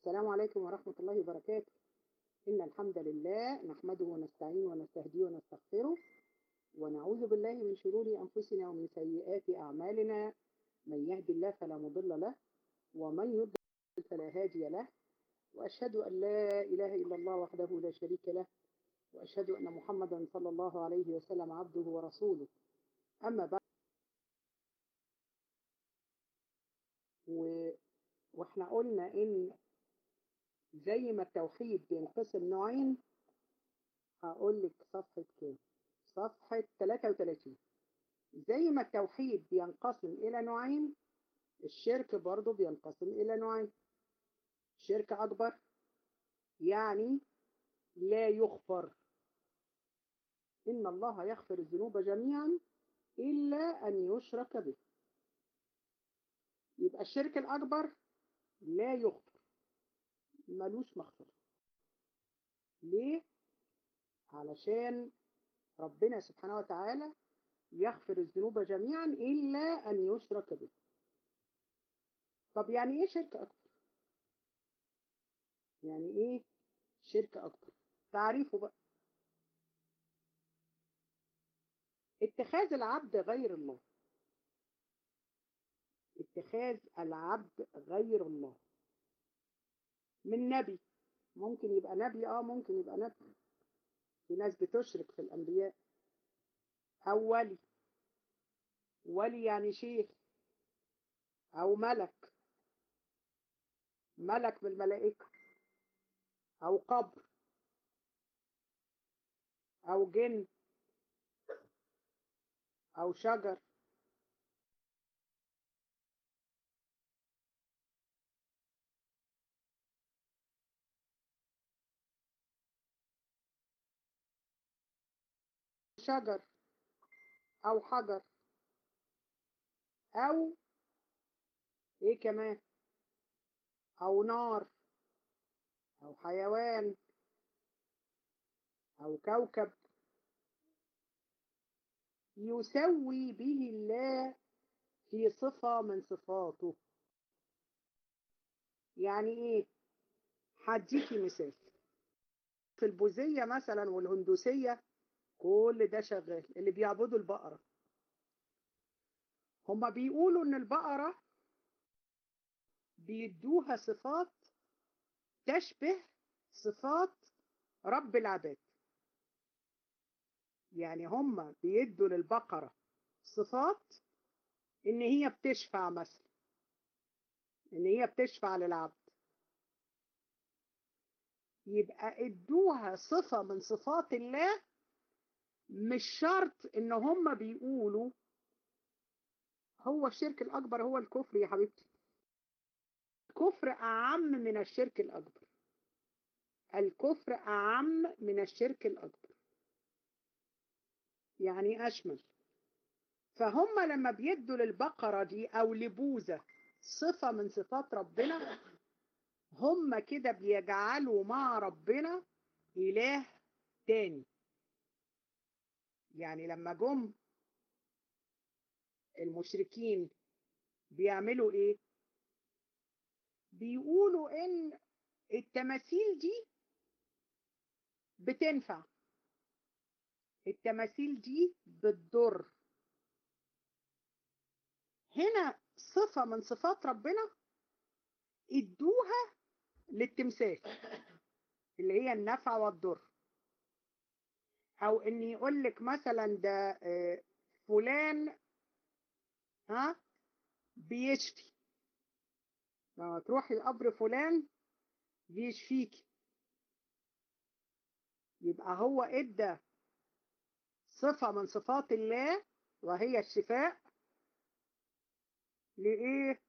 السلام عليكم ورحمة الله وبركاته إن الحمد لله نحمده ونستعين ونستهديه ونستغفره ونعوذ بالله من شرور أنفسنا ومن سيئات أعمالنا من يهد الله فلا مضل له ومن يضلل فلا هادي له وأشهد أن لا إله إلا الله وحده لا شريك له وأشهد أن محمدا صلى الله عليه وسلم عبده ورسوله أما بعد و... واحنا قلنا إن زي ما التوحيد بينقسم نوعين هقول لك صفحة كام صفحة 33 زي ما التوحيد بينقسم إلى نوعين الشرك برضه بينقسم إلى نوعين شرك أكبر يعني لا يغفر إن الله يغفر الذنوب جميعا إلا أن يشرك به يبقى الشرك الأكبر لا يغفر ملوش مغفرة ليه؟ علشان ربنا سبحانه وتعالى يغفر الذنوب جميعا إلا أن يشرك به طب يعني إيه شرك أكبر؟ يعني إيه شرك أكبر؟ تعريفه بقى اتخاذ العبد غير الله اتخاذ العبد غير الله من نبي ممكن يبقى نبي اه ممكن يبقى نبي في ناس بتشرك في الأنبياء أو ولي ولي يعني شيخ أو ملك ملك من الملائكة أو قبر أو جن أو شجر شجر أو حجر أو إيه كمان أو نار أو حيوان أو كوكب يسوي به الله في صفة من صفاته يعني إيه هديكي مثال في البوذية مثلا والهندوسية كل ده شغال اللي بيعبدوا البقرة هما بيقولوا ان البقرة بيدوها صفات تشبه صفات رب العباد يعني هما بيدوا للبقرة صفات ان هي بتشفع مثلا ان هي بتشفع للعبد يبقى ادوها صفة من صفات الله مش شرط ان هم بيقولوا هو الشرك الاكبر هو الكفر يا حبيبتي الكفر اعم من الشرك الاكبر الكفر اعم من الشرك الاكبر يعني اشمل فهم لما بيدوا للبقرة دي او لبوذا صفة من صفات ربنا هم كده بيجعلوا مع ربنا اله تاني يعني لما جم المشركين بيعملوا ايه بيقولوا ان التماثيل دي بتنفع التماثيل دي بتضر هنا صفة من صفات ربنا ادوها للتمثال اللي هي النفع والضر او ان يقول لك مثلا ده فلان ها بيشفي لما تروحي لقبر فلان بيشفيك يبقى هو ادى صفة من صفات الله وهي الشفاء لإيه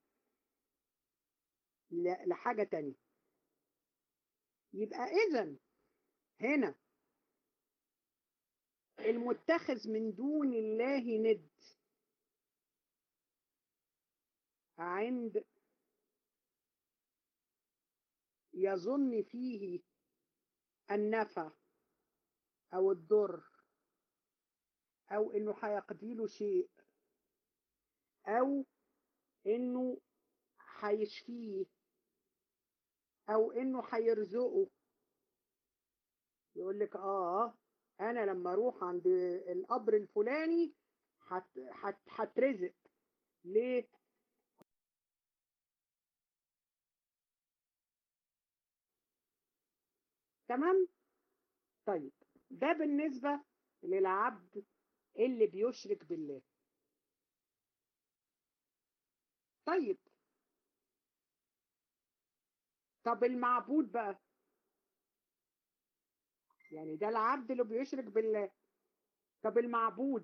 لحاجة تانية يبقى إذن هنا المتخذ من دون الله ند عند يظن فيه النفع او الضر او انه هيقضي له شيء او انه هيشفيه او انه هيرزقه يقول لك اه انا لما اروح عند القبر الفلاني هت- هت- هترزق ليه تمام طيب ده بالنسبة للعبد اللي بيشرك بالله طيب طب المعبود بقى يعني ده العبد اللي بيشرك بالله طب المعبود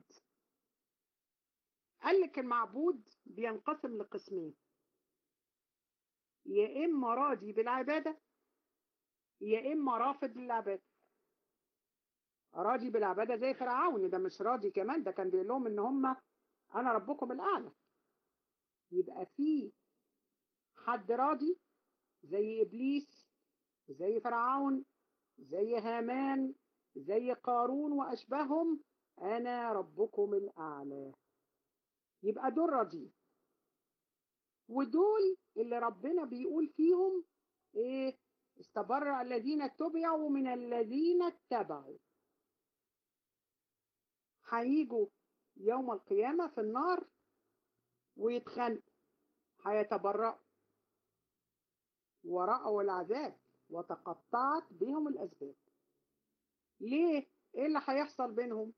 قال لك المعبود بينقسم لقسمين يا اما راضي بالعباده يا اما رافض للعباده راضي بالعباده زي فرعون ده مش راضي كمان ده كان بيقول لهم ان هم انا ربكم الاعلى يبقى في حد راضي زي ابليس زي فرعون زي هامان زي قارون واشباههم انا ربكم الاعلى يبقى دول راضيين ودول اللي ربنا بيقول فيهم ايه استبرأ الذين اتبعوا من الذين اتبعوا هيجوا يوم القيامة في النار ويتخانقوا هيتبرأوا ورأوا العذاب وتقطعت بهم الأسباب ليه؟ ايه اللي هيحصل بينهم؟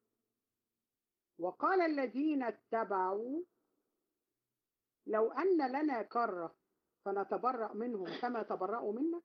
وقال الذين اتبعوا لو أن لنا كرة فنتبرأ منهم كما تبرأوا منا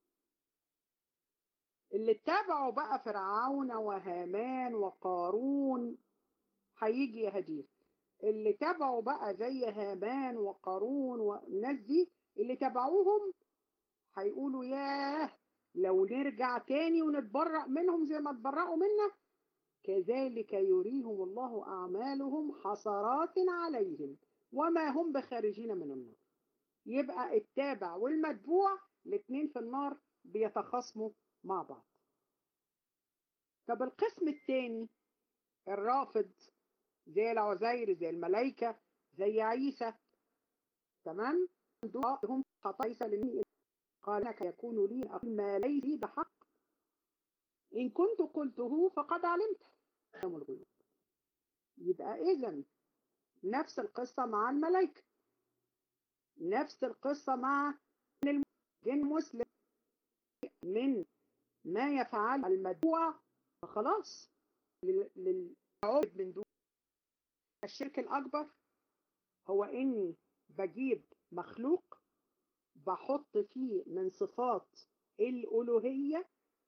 اللي اتبعوا بقى فرعون وهامان وقارون هيجي يهديه اللي تبعوا بقى زي هامان وقارون والناس دي اللي تبعوهم هيقولوا ياه لو نرجع تاني ونتبرأ منهم زي ما اتبرأوا منا كذلك يريهم الله أعمالهم حسرات عليهم وما هم بخارجين من النار يبقى التابع والمتبوع الاثنين في النار بيتخاصموا مع بعض طب القسم الثاني الرافض زي العزير زي الملائكة زي عيسى تمام هم خطا عيسى لمين قال لك يكون لي أقول ما ليس لي بحق إن كنت قلته فقد علمت يوم الغيوب يبقى إذا نفس القصة مع الملائكة نفس القصة مع الجن المسلم من ما يفعل المدعوة فخلاص للعبد من دون الشرك الأكبر هو إني بجيب مخلوق بحط فيه من صفات الألوهية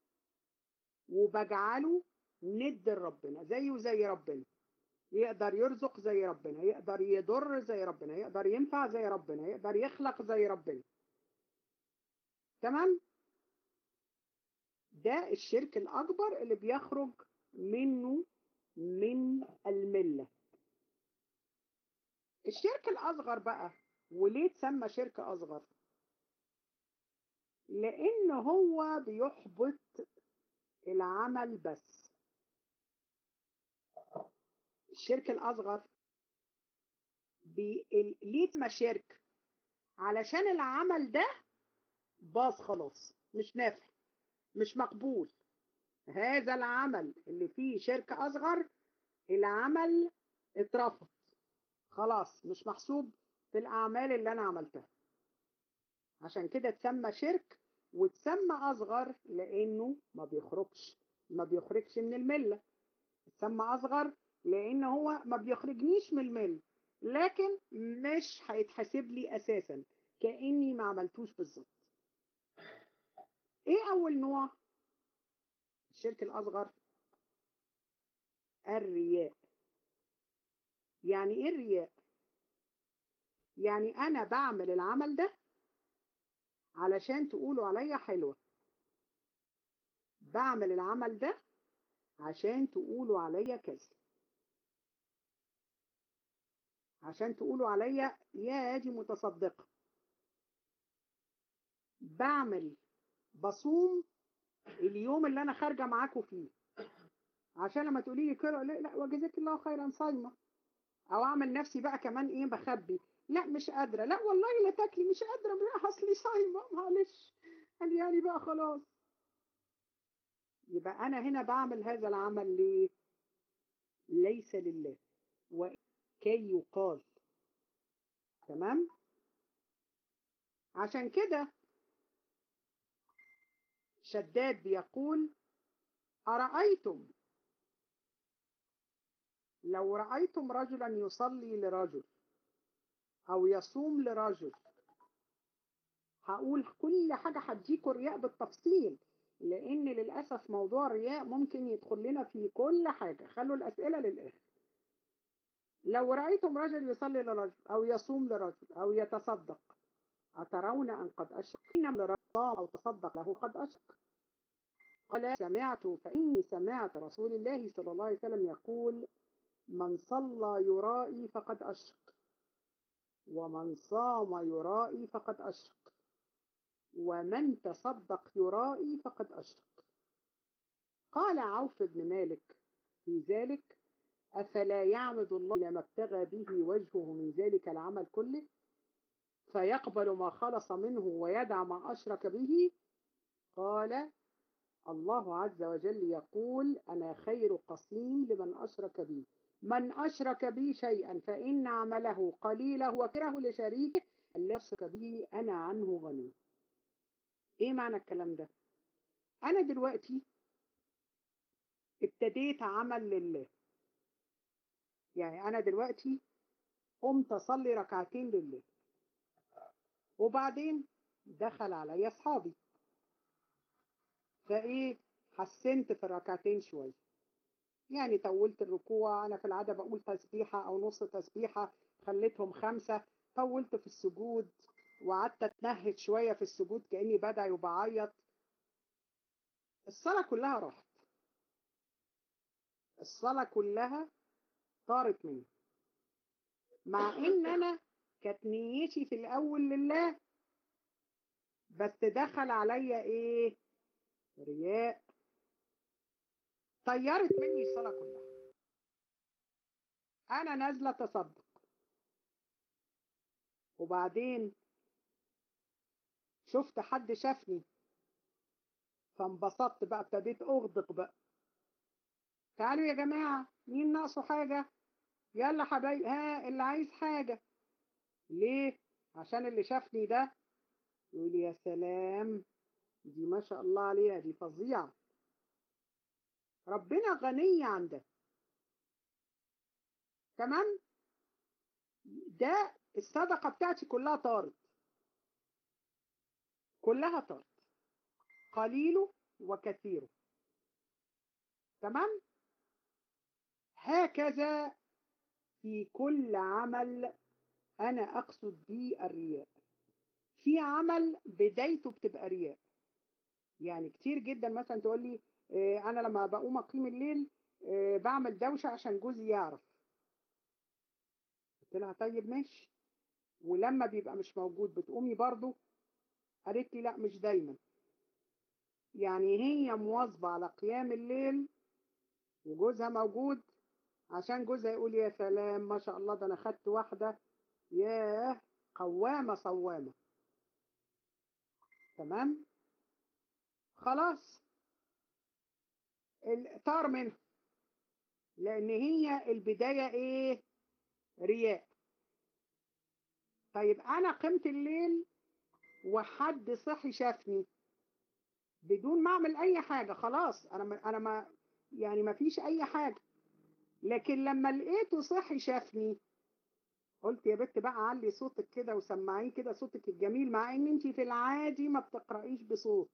وبجعله ند ربنا زيه زي ربنا يقدر يرزق زي ربنا يقدر يضر زي ربنا يقدر ينفع زي ربنا يقدر يخلق زي ربنا تمام ده الشرك الأكبر اللي بيخرج منه من الملة الشرك الأصغر بقى وليه تسمى شرك أصغر لأن هو بيحبط العمل بس الشرك الأصغر بي... ليه تسمى شرك علشان العمل ده باظ خلاص مش نافع مش مقبول هذا العمل اللي فيه شرك أصغر العمل اترفض خلاص مش محسوب في الأعمال اللي أنا عملتها عشان كده تسمى شرك وتسمى أصغر لأنه ما بيخرجش ما بيخرجش من الملة تسمى أصغر لأن هو ما بيخرجنيش من الملة لكن مش هيتحسب لي أساسا كأني ما عملتوش بالظبط ايه اول نوع الشرك الاصغر الرياء يعني ايه الرياء يعني انا بعمل العمل ده علشان تقولوا عليا حلوة بعمل العمل ده عشان تقولوا عليا كذا عشان تقولوا عليا يا دي متصدقة بعمل بصوم اليوم اللي انا خارجه معاكم فيه عشان لما تقولي لي كده لا لا وجزاك الله خيرا صايمه او اعمل نفسي بقى كمان ايه بخبي لا مش قادره لا والله لا تاكلي مش قادره لا اصلي صايمه معلش قال يعني بقى خلاص يبقى أنا هنا بعمل هذا العمل ليه ليس لله وكي يقال تمام عشان كده شداد بيقول أرأيتم لو رأيتم رجلا يصلي لرجل أو يصوم لرجل هقول كل حاجة هديكوا الرياء بالتفصيل لأن للأسف موضوع الرياء ممكن يدخل لنا في كل حاجة خلوا الأسئلة للآخر لو رأيتم رجل يصلي لرجل أو يصوم لرجل أو يتصدق أترون أن قد أشرك إنما لرجل أو تصدق له قد أشرك قال سمعت فإني سمعت رسول الله صلى الله عليه وسلم يقول من صلى يرائي فقد أشرك ومن صام يرائي فقد أشرك ومن تصدق يرائي فقد أشرك قال عوف بن مالك في ذلك أفلا يعمد الله لما ابتغى به وجهه من ذلك العمل كله فيقبل ما خلص منه ويدع ما أشرك به قال الله عز وجل يقول أنا خير قسيم لمن أشرك بي من أشرك بي شيئا فإن عمله قليله وكره لشريكه الذي يشرك به أنا عنه غني إيه معنى الكلام ده أنا دلوقتي ابتديت عمل لله يعني أنا دلوقتي قمت أصلي ركعتين لله وبعدين دخل علي أصحابي فإيه حسنت في الركعتين شوية يعني طولت الركوع أنا في العادة بقول تسبيحة أو نص تسبيحة خليتهم خمسة طولت في السجود وقعدت اتنهد شوية في السجود كأني بدعي وبعيط الصلاة كلها راحت الصلاة كلها طارت مني مع ان انا كانت نيتي في الاول لله بس دخل عليا ايه رياء طيرت مني الصلاة كلها انا نازلة تصدق وبعدين شفت حد شافني فانبسطت بقى ابتديت اغدق بقى تعالوا يا جماعة مين ناقصه حاجة يلا حبايب ها اللي عايز حاجة ليه عشان اللي شافني ده يقول يا سلام دي ما شاء الله عليها دي فظيعة ربنا غني عن ده تمام ده الصدقة بتاعتي كلها طارت كلها طارت قليله وكثيره تمام هكذا في كل عمل أنا أقصد به الرياء في عمل بدايته بتبقى رياء يعني كتير جدا مثلا تقول لي اه أنا لما بقوم أقيم الليل اه بعمل دوشة عشان جوزي يعرف قلت لها طيب ماشي ولما بيبقى مش موجود بتقومي برضو قالت لي لا مش دايما يعني هي مواظبة على قيام الليل وجوزها موجود عشان جوزها يقول يا سلام ما شاء الله ده انا خدت واحدة ياه قوامة صوامة تمام خلاص طار منها لان هي البداية ايه رياء طيب انا قمت الليل وحد صحي شافني بدون ما اعمل اي حاجة خلاص انا انا ما يعني ما فيش اي حاجة لكن لما لقيته صحي شافني قلت يا بنت بقى علي صوتك كده وسمعين كده صوتك الجميل مع ان انت في العادي ما بتقرأيش بصوت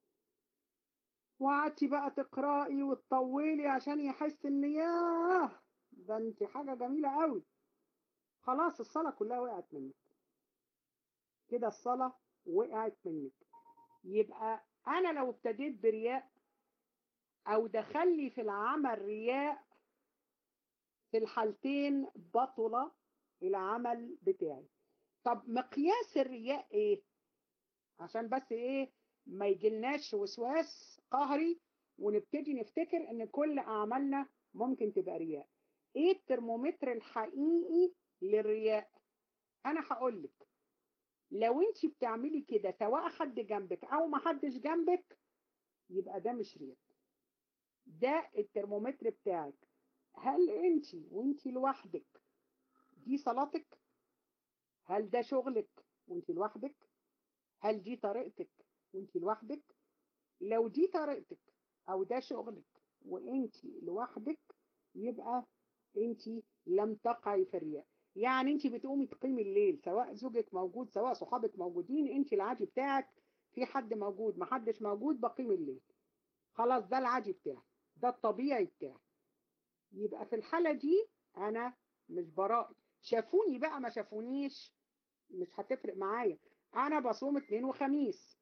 وقعدتي بقى تقرأي وتطولي عشان يحس ان ياه ده انت حاجة جميلة قوي خلاص الصلاة كلها وقعت منك كده الصلاة وقعت منك يبقى انا لو ابتديت برياء او دخلي في العمل رياء في الحالتين بطل العمل بتاعي طب مقياس الرياء ايه عشان بس ايه ما يجيلناش وسواس قهري ونبتدي نفتكر ان كل اعمالنا ممكن تبقى رياء ايه الترمومتر الحقيقي للرياء انا هقولك لو انت بتعملي كده سواء حد جنبك او ما حدش جنبك يبقى ده مش رياء ده الترمومتر بتاعك هل انت وانت لوحدك دي صلاتك هل ده شغلك وانت لوحدك هل دي طريقتك وانت لوحدك لو دي طريقتك او ده شغلك وانت لوحدك يبقى انت لم تقعي في الرياء يعني انت بتقومي تقيمي الليل سواء زوجك موجود سواء صحابك موجودين انت العادي بتاعك في حد موجود ما حدش موجود بقيم الليل خلاص ده العادي بتاعي ده الطبيعي بتاعي يبقى في الحالة دي انا مش برائي شافوني بقى ما شافونيش مش هتفرق معايا انا بصوم اثنين وخميس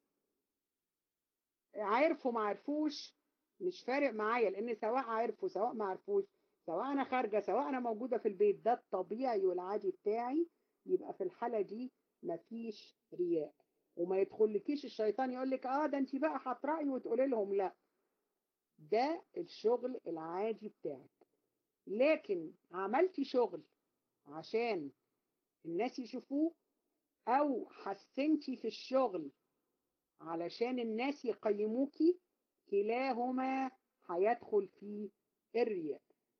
عرفوا ما عرفوش مش فارق معايا لان سواء عرفوا سواء ما عرفوش سواء انا خارجه سواء انا موجوده في البيت ده الطبيعي والعادي بتاعي يبقى في الحاله دي مفيش رياء وما يدخلكيش الشيطان يقول لك اه ده انت بقى هتراعي وتقولي لهم لا ده الشغل العادي بتاعك لكن عملتي شغل عشان الناس يشوفوه او حسنتي في الشغل علشان الناس يقيموكي كلاهما هيدخل في الرياء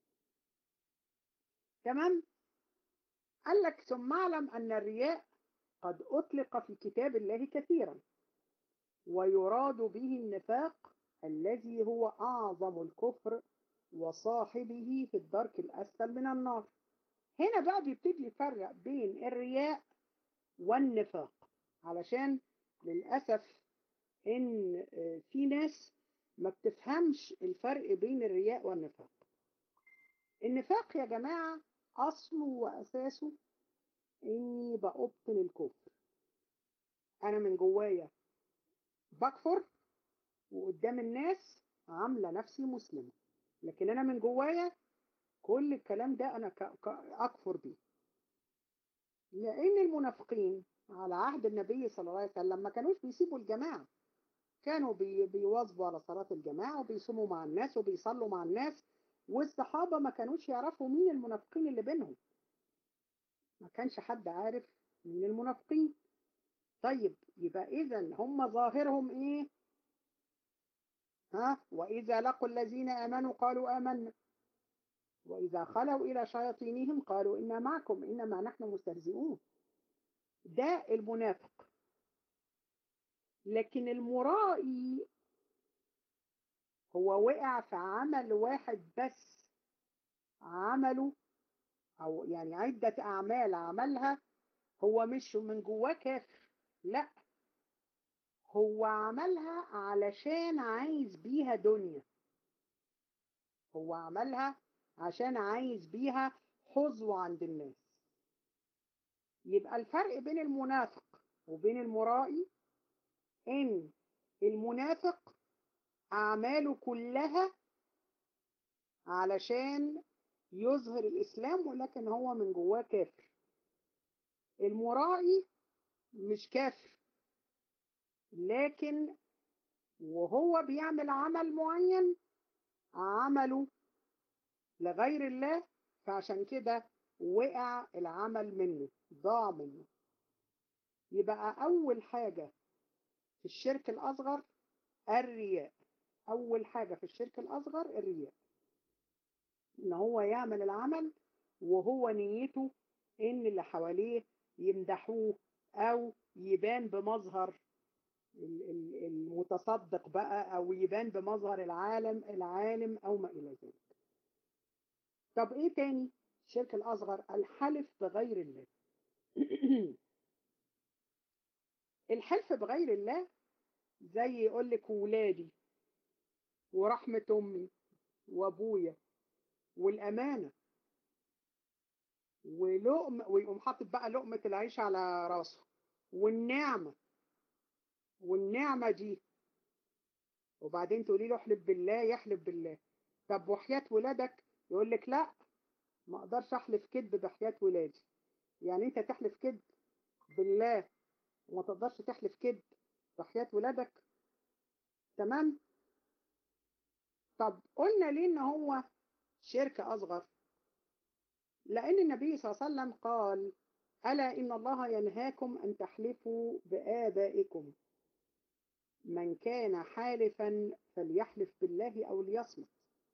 تمام قال لك ثم اعلم ان الرياء قد اطلق في كتاب الله كثيرا ويراد به النفاق الذي هو اعظم الكفر وصاحبه في الدرك الاسفل من النار هنا بقى بيبتدي يفرق بين الرياء والنفاق علشان للاسف ان في ناس ما بتفهمش الفرق بين الرياء والنفاق النفاق يا جماعة أصله وأساسه إني بأبطن الكفر أنا من جوايا بكفر وقدام الناس عاملة نفسي مسلمة لكن أنا من جوايا كل الكلام ده أنا أكفر بيه لأن المنافقين على عهد النبي صلى الله عليه وسلم ما كانوش بيسيبوا الجماعة كانوا بي بيواظبوا على صلاة الجماعة وبيصوموا مع الناس وبيصلوا مع الناس والصحابة ما كانوش يعرفوا مين المنافقين اللي بينهم ما كانش حد عارف مين المنافقين طيب يبقى إذا هم ظاهرهم إيه ها وإذا لقوا الذين آمنوا قالوا آمنا وإذا خلوا إلى شياطينهم قالوا إنا معكم إنما نحن مستهزئون ده المنافق لكن المرائي هو وقع في عمل واحد بس عمله او يعني عدة اعمال عملها هو مش من جواه كافر لا هو عملها علشان عايز بيها دنيا هو عملها عشان عايز بيها حظوة عند الناس يبقى الفرق بين المنافق وبين المرائي ان المنافق أعماله كلها علشان يظهر الإسلام ولكن هو من جواه كافر المرائي مش كافر لكن وهو بيعمل عمل معين عمله لغير الله فعشان كده وقع العمل منه ضاع منه يبقى أول حاجة في الشرك الأصغر الرياء أول حاجة في الشرك الأصغر الرياء إن هو يعمل العمل وهو نيته إن اللي حواليه يمدحوه أو يبان بمظهر المتصدق بقى أو يبان بمظهر العالم العالم أو ما إلى ذلك طب إيه تاني الشرك الأصغر الحلف بغير الله الحلف بغير الله زي يقول لك ولادي ورحمة أمي وأبويا والأمانة ولقم ويقوم حاطط بقى لقمة العيش على راسه والنعمة والنعمة دي وبعدين تقولي له احلف بالله يحلف بالله طب وحياة ولادك يقول لك لا ما اقدرش احلف كذب بحياة ولادي يعني انت تحلف كذب بالله وما تقدرش تحلف كذب بحياة ولادك تمام طب قلنا ليه ان هو شرك اصغر لان النبي صلى الله عليه وسلم قال ألا إن الله ينهاكم أن تحلفوا بآبائكم من كان حالفا فليحلف بالله أو ليصمت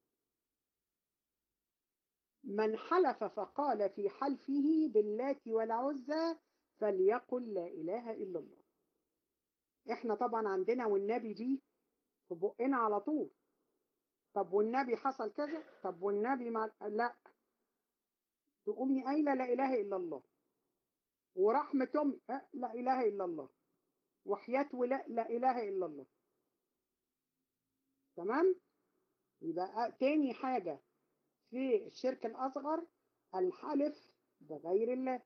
من حلف فقال في حلفه باللات والعزى فليقل لا إله إلا الله احنا طبعا عندنا والنبي دي في بقنا على طول طب والنبي حصل كذا طب والنبي مع... لا تقومي قايله لا اله الا الله ورحمه امي أه لا اله الا الله وحياه ولا لا اله الا الله تمام يبقى تاني حاجه في الشرك الاصغر الحلف بغير الله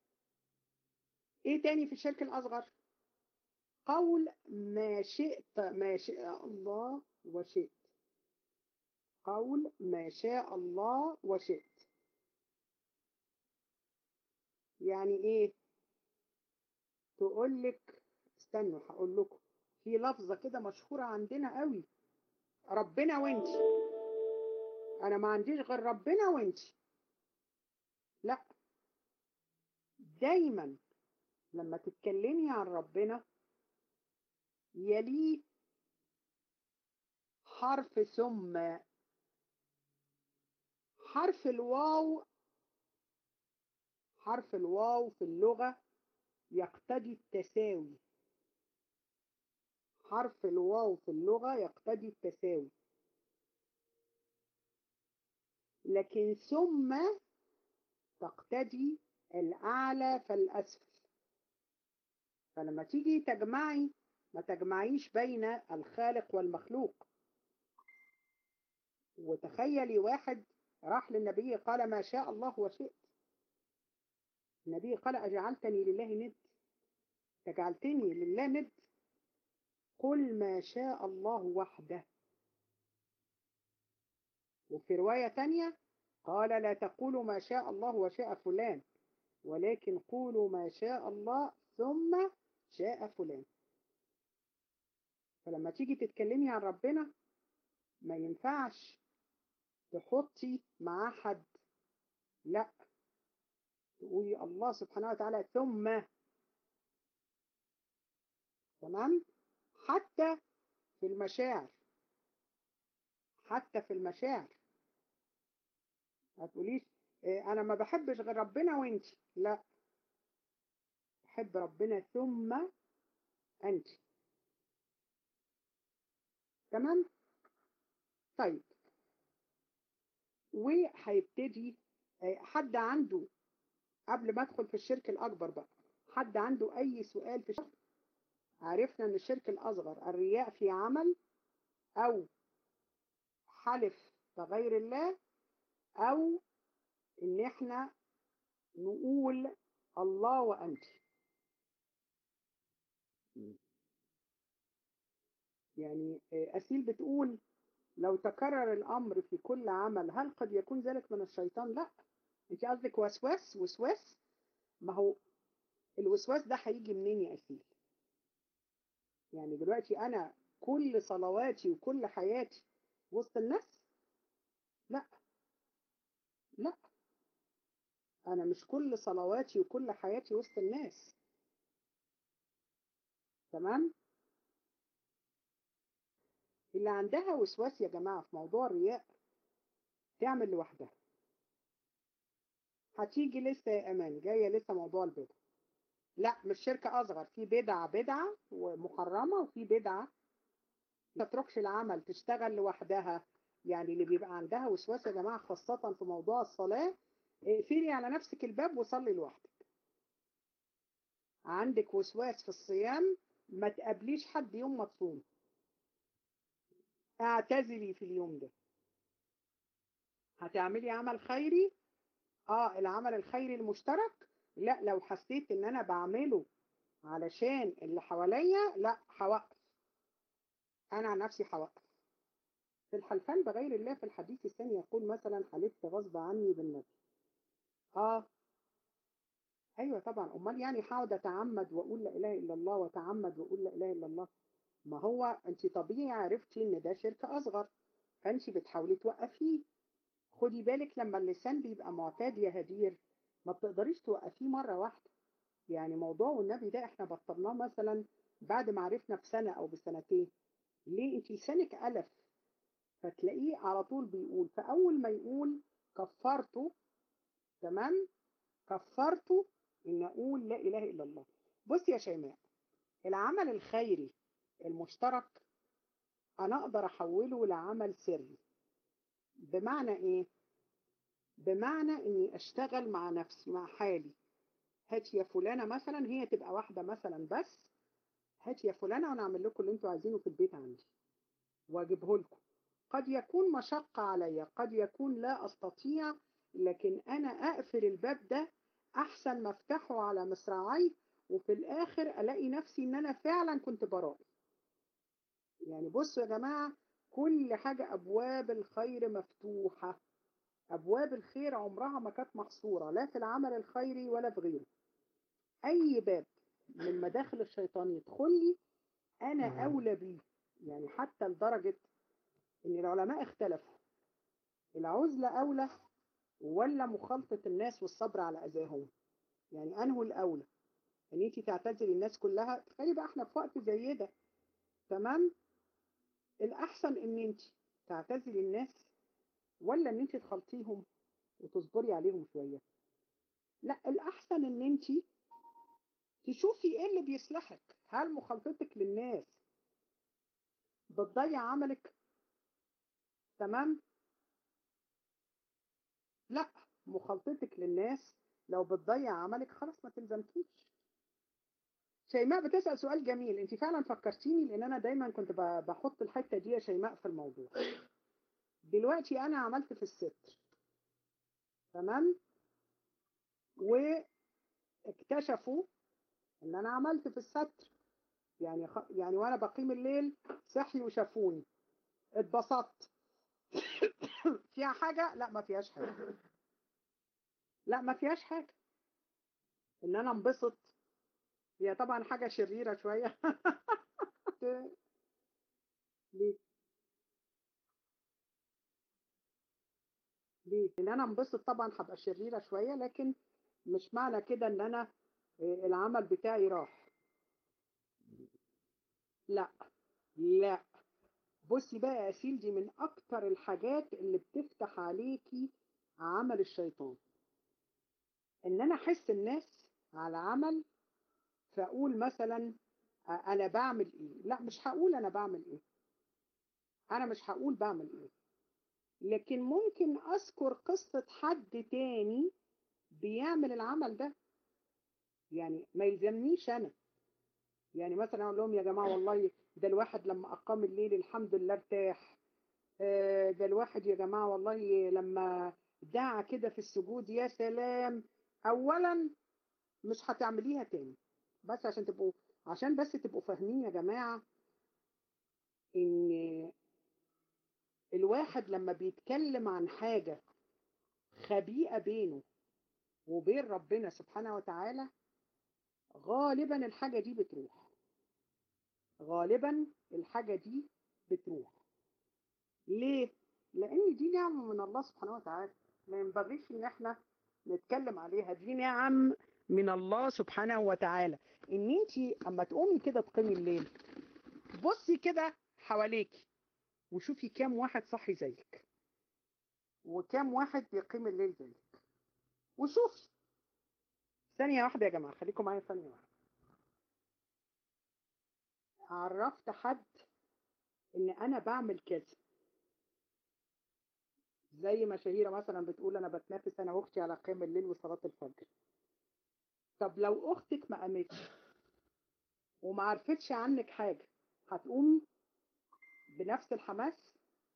ايه تاني في الشرك الاصغر قول ما شئت ما شاء الله وشئت قول ما شاء الله وشئت يعني ايه تقول لك استنوا هقول لكم في لفظه كده مشهوره عندنا قوي ربنا وانتي انا ما عنديش غير ربنا وانتي لا دايما لما تتكلمي عن ربنا يليه حرف ثم حرف الواو حرف الواو في اللغة يقتضي التساوي حرف الواو في اللغة يقتضي التساوي لكن ثم تقتضي الأعلى فالأسفل فلما تيجي تجمعي ما تجمعيش بين الخالق والمخلوق وتخيلي واحد راح للنبي قال ما شاء الله وشئت النبي قال أجعلتني لله ند تجعلتني لله ند قل ما شاء الله وحده وفي رواية تانية قال لا تقولوا ما شاء الله وشاء فلان ولكن قولوا ما شاء الله ثم شاء فلان فلما تيجي تتكلمي عن ربنا ما ينفعش تحطي معاه حد لا تقولي الله سبحانه وتعالى ثم تمام حتى في المشاعر حتى في المشاعر ما تقوليش إيه انا ما بحبش غير ربنا وانت لا بحب ربنا ثم انت تمام طيب وهيبتدي حد عنده قبل ما ادخل في الشرك الاكبر بقى حد عنده اي سؤال في الشرك عرفنا ان الشرك الاصغر الرياء في عمل او حلف بغير الله او ان احنا نقول الله وانت يعني اسيل بتقول لو تكرر الامر في كل عمل هل قد يكون ذلك من الشيطان لا انت قصدك وسواس وسواس ما هو الوسواس ده هيجي منين يا اسيل يعني دلوقتي انا كل صلواتي وكل حياتي وسط الناس لا لا انا مش كل صلواتي وكل حياتي وسط الناس تمام اللي عندها وسواس يا جماعة في موضوع الرياء تعمل لوحدها هتيجي لسه يا امان جايه لسه موضوع البدع لا مش شركه اصغر في بدعه بدعه ومحرمه وفي بدعه ما تتركش العمل تشتغل لوحدها يعني اللي بيبقى عندها وسواس يا جماعه خاصه في موضوع الصلاه اقفلي على نفسك الباب وصلي لوحدك عندك وسواس في الصيام ما تقابليش حد يوم ما تصوم اعتزلي في اليوم ده هتعملي عمل خيري اه العمل الخيري المشترك لا لو حسيت ان انا بعمله علشان اللي حواليا لا هوقف انا عن نفسي هوقف في الحلفان بغير الله في الحديث الثاني يقول مثلا حلفت غصب عني بالنبي اه ايوه طبعا امال يعني هقعد اتعمد واقول لا اله الا الله واتعمد واقول لا اله الا الله ما هو انت طبيعي عرفتي ان ده شرك اصغر فانت بتحاولي توقفيه خدي بالك لما اللسان بيبقى معتاد يا هدير ما بتقدريش توقفيه مرة واحدة يعني موضوع والنبي ده احنا بطلناه مثلا بعد ما عرفنا بسنة او بسنتين ليه انت لسانك ألف فتلاقيه على طول بيقول فأول ما يقول كفرته تمام كفرته ان اقول لا اله الا الله بص يا شيماء العمل الخيري المشترك انا اقدر احوله لعمل سري بمعنى ايه بمعنى اني اشتغل مع نفسي مع حالي هات يا فلانه مثلا هي تبقى واحده مثلا بس هات يا فلانه وانا اعمل لكم اللي انتوا عايزينه في البيت عندي واجيبه لكم قد يكون مشقه عليا قد يكون لا استطيع لكن انا اقفل الباب ده احسن ما افتحه على مصراعي وفي الاخر الاقي نفسي ان انا فعلا كنت برائي يعني بصوا يا جماعه كل حاجه ابواب الخير مفتوحه ابواب الخير عمرها ما كانت محصوره لا في العمل الخيري ولا في غيره اي باب من مداخل الشيطان يدخل لي انا اولى بيه يعني حتى لدرجه ان العلماء اختلفوا العزله اولى ولا مخالطه الناس والصبر على اذاهم يعني انه الاولى ان انت تعتزلي الناس كلها تخيلي بقى احنا في وقت زي ده تمام الاحسن ان انت تعتزلي الناس ولا ان انت تخلطيهم وتصبري عليهم شويه لا الاحسن ان انت تشوفي ايه اللي بيصلحك هل مخالطتك للناس بتضيع عملك تمام لا مخالطتك للناس لو بتضيع عملك خلاص ما تلزمكيش شيماء بتسأل سؤال جميل انت فعلا فكرتيني لان انا دايما كنت بحط الحتة دي يا شيماء في الموضوع دلوقتي انا عملت في الستر تمام واكتشفوا ان انا عملت في الستر يعني خ... يعني وانا بقيم الليل صحي وشافوني اتبسطت فيها حاجة لا ما فيهاش حاجة لا ما فيهاش حاجة ان انا انبسط هي طبعا حاجة شريرة شوية ليه ليه ان انا انبسط طبعا هبقى شريرة شوية لكن مش معنى كده ان انا العمل بتاعي راح لا لا بصي بقى يا اسيل دي من اكتر الحاجات اللي بتفتح عليكي عمل الشيطان ان انا احس الناس على عمل فاقول مثلا انا بعمل ايه لا مش هقول انا بعمل ايه انا مش هقول بعمل ايه لكن ممكن اذكر قصة حد تاني بيعمل العمل ده يعني ما يلزمنيش انا يعني مثلا اقول لهم يا جماعة والله ده الواحد لما اقام الليل الحمد لله ارتاح ده الواحد يا جماعة والله لما دعا كده في السجود يا سلام اولا مش هتعمليها تاني بس عشان تبقوا عشان بس تبقوا فاهمين يا جماعة ان الواحد لما بيتكلم عن حاجة خبيئة بينه وبين ربنا سبحانه وتعالى غالبا الحاجة دي بتروح غالبا الحاجة دي بتروح ليه؟ لأن دي نعمة من الله سبحانه وتعالى ما ينبغيش إن احنا نتكلم عليها دي نعم من الله سبحانه وتعالى إن انت أما تقومي كده تقيمي الليل بصي كده حواليكي وشوفي كام واحد صحي زيك وكام واحد بيقيم الليل زيك وشوفي ثانية واحدة يا جماعة خليكم معايا ثانية واحدة عرفت حد ان انا بعمل كذا زي ما شهيرة مثلا بتقول انا بتنافس انا واختي على قيام الليل وصلاة الفجر طب لو اختك ما قامتش وما عرفتش عنك حاجة هتقومي بنفس الحماس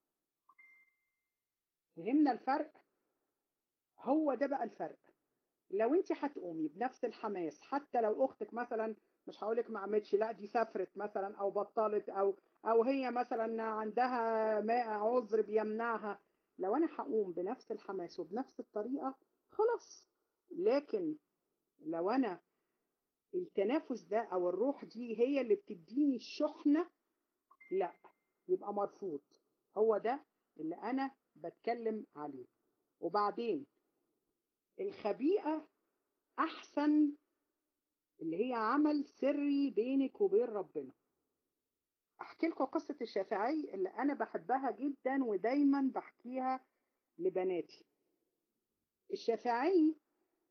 فهمنا الفرق هو ده بقى الفرق لو انت هتقومي بنفس الحماس حتى لو اختك مثلا مش هقولك ما عملتش لا دي سافرت مثلا او بطلت او او هي مثلا عندها ماء عذر بيمنعها لو انا هقوم بنفس الحماس وبنفس الطريقة خلاص لكن لو انا التنافس ده او الروح دي هي اللي بتديني الشحنة لا يبقى مرفوض هو ده اللي انا بتكلم عليه وبعدين الخبيئة احسن اللي هي عمل سري بينك وبين ربنا احكي لكم قصة الشافعي اللي انا بحبها جدا ودايما بحكيها لبناتي الشافعي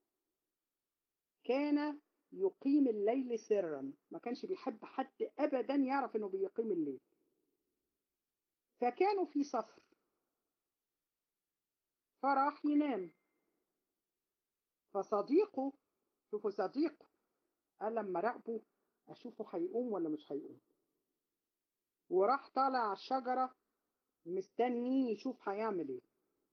كان يقيم الليل سرا ما كانش بيحب حد ابدا يعرف انه بيقيم الليل فكانوا في سفر فراح ينام فصديقه شوفوا صديقه قال لما راقبه اشوفه هيقوم ولا مش هيقوم وراح طالع على الشجرة مستني يشوف هيعمل ايه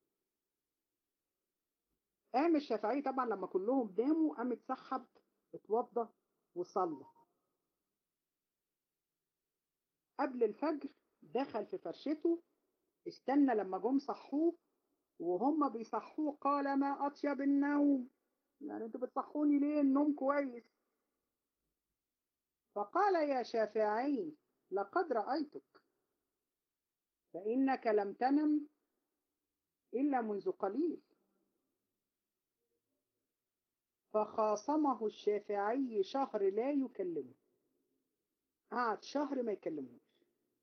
قام الشافعي طبعا لما كلهم ناموا قام اتسحب اتوضى وصلى قبل الفجر دخل في فرشته استنى لما جم صحوه وهم بيصحوه قال ما أطيب النوم يعني انتوا بتصحوني ليه النوم كويس فقال يا شافعي لقد رأيتك فإنك لم تنم إلا منذ قليل فخاصمه الشافعي شهر لا يكلمه قعد شهر ما يكلموش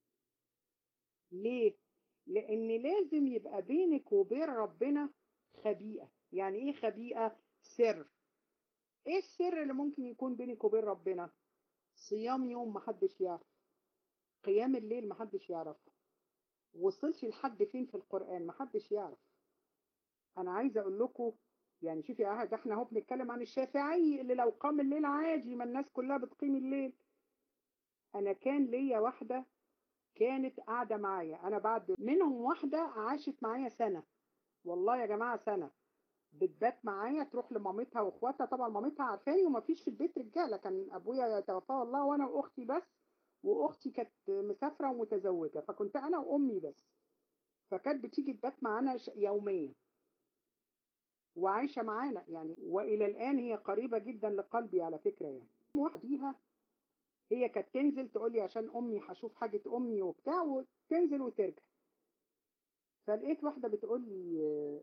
ليه؟ لأن لازم يبقى بينك وبين ربنا خبيئة يعني إيه خبيئة؟ سر إيه السر اللي ممكن يكون بينك وبين ربنا؟ صيام يوم محدش يعرف قيام الليل محدش يعرفه وصلش لحد فين في القرآن محدش يعرف أنا عايزة أقول لكم يعني شوفي يا ده احنا اهو بنتكلم عن الشافعي اللي لو قام الليل عادي ما الناس كلها بتقيم الليل انا كان ليا واحدة كانت قاعدة معايا انا بعد منهم واحدة عاشت معايا سنة والله يا جماعة سنة بتبات معايا تروح لمامتها واخواتها طبعا مامتها عارفاني وما فيش في البيت رجالة كان ابويا توفاه الله وانا واختي بس واختي كانت مسافرة ومتزوجة فكنت انا وامي بس فكانت بتيجي تبات معانا يوميا وعايشة معانا يعني وإلى الآن هي قريبة جدا لقلبي على فكرة يعني وحديها هي كانت تنزل تقول لي عشان أمي هشوف حاجة أمي وبتاع وتنزل وترجع فلقيت واحدة بتقول لي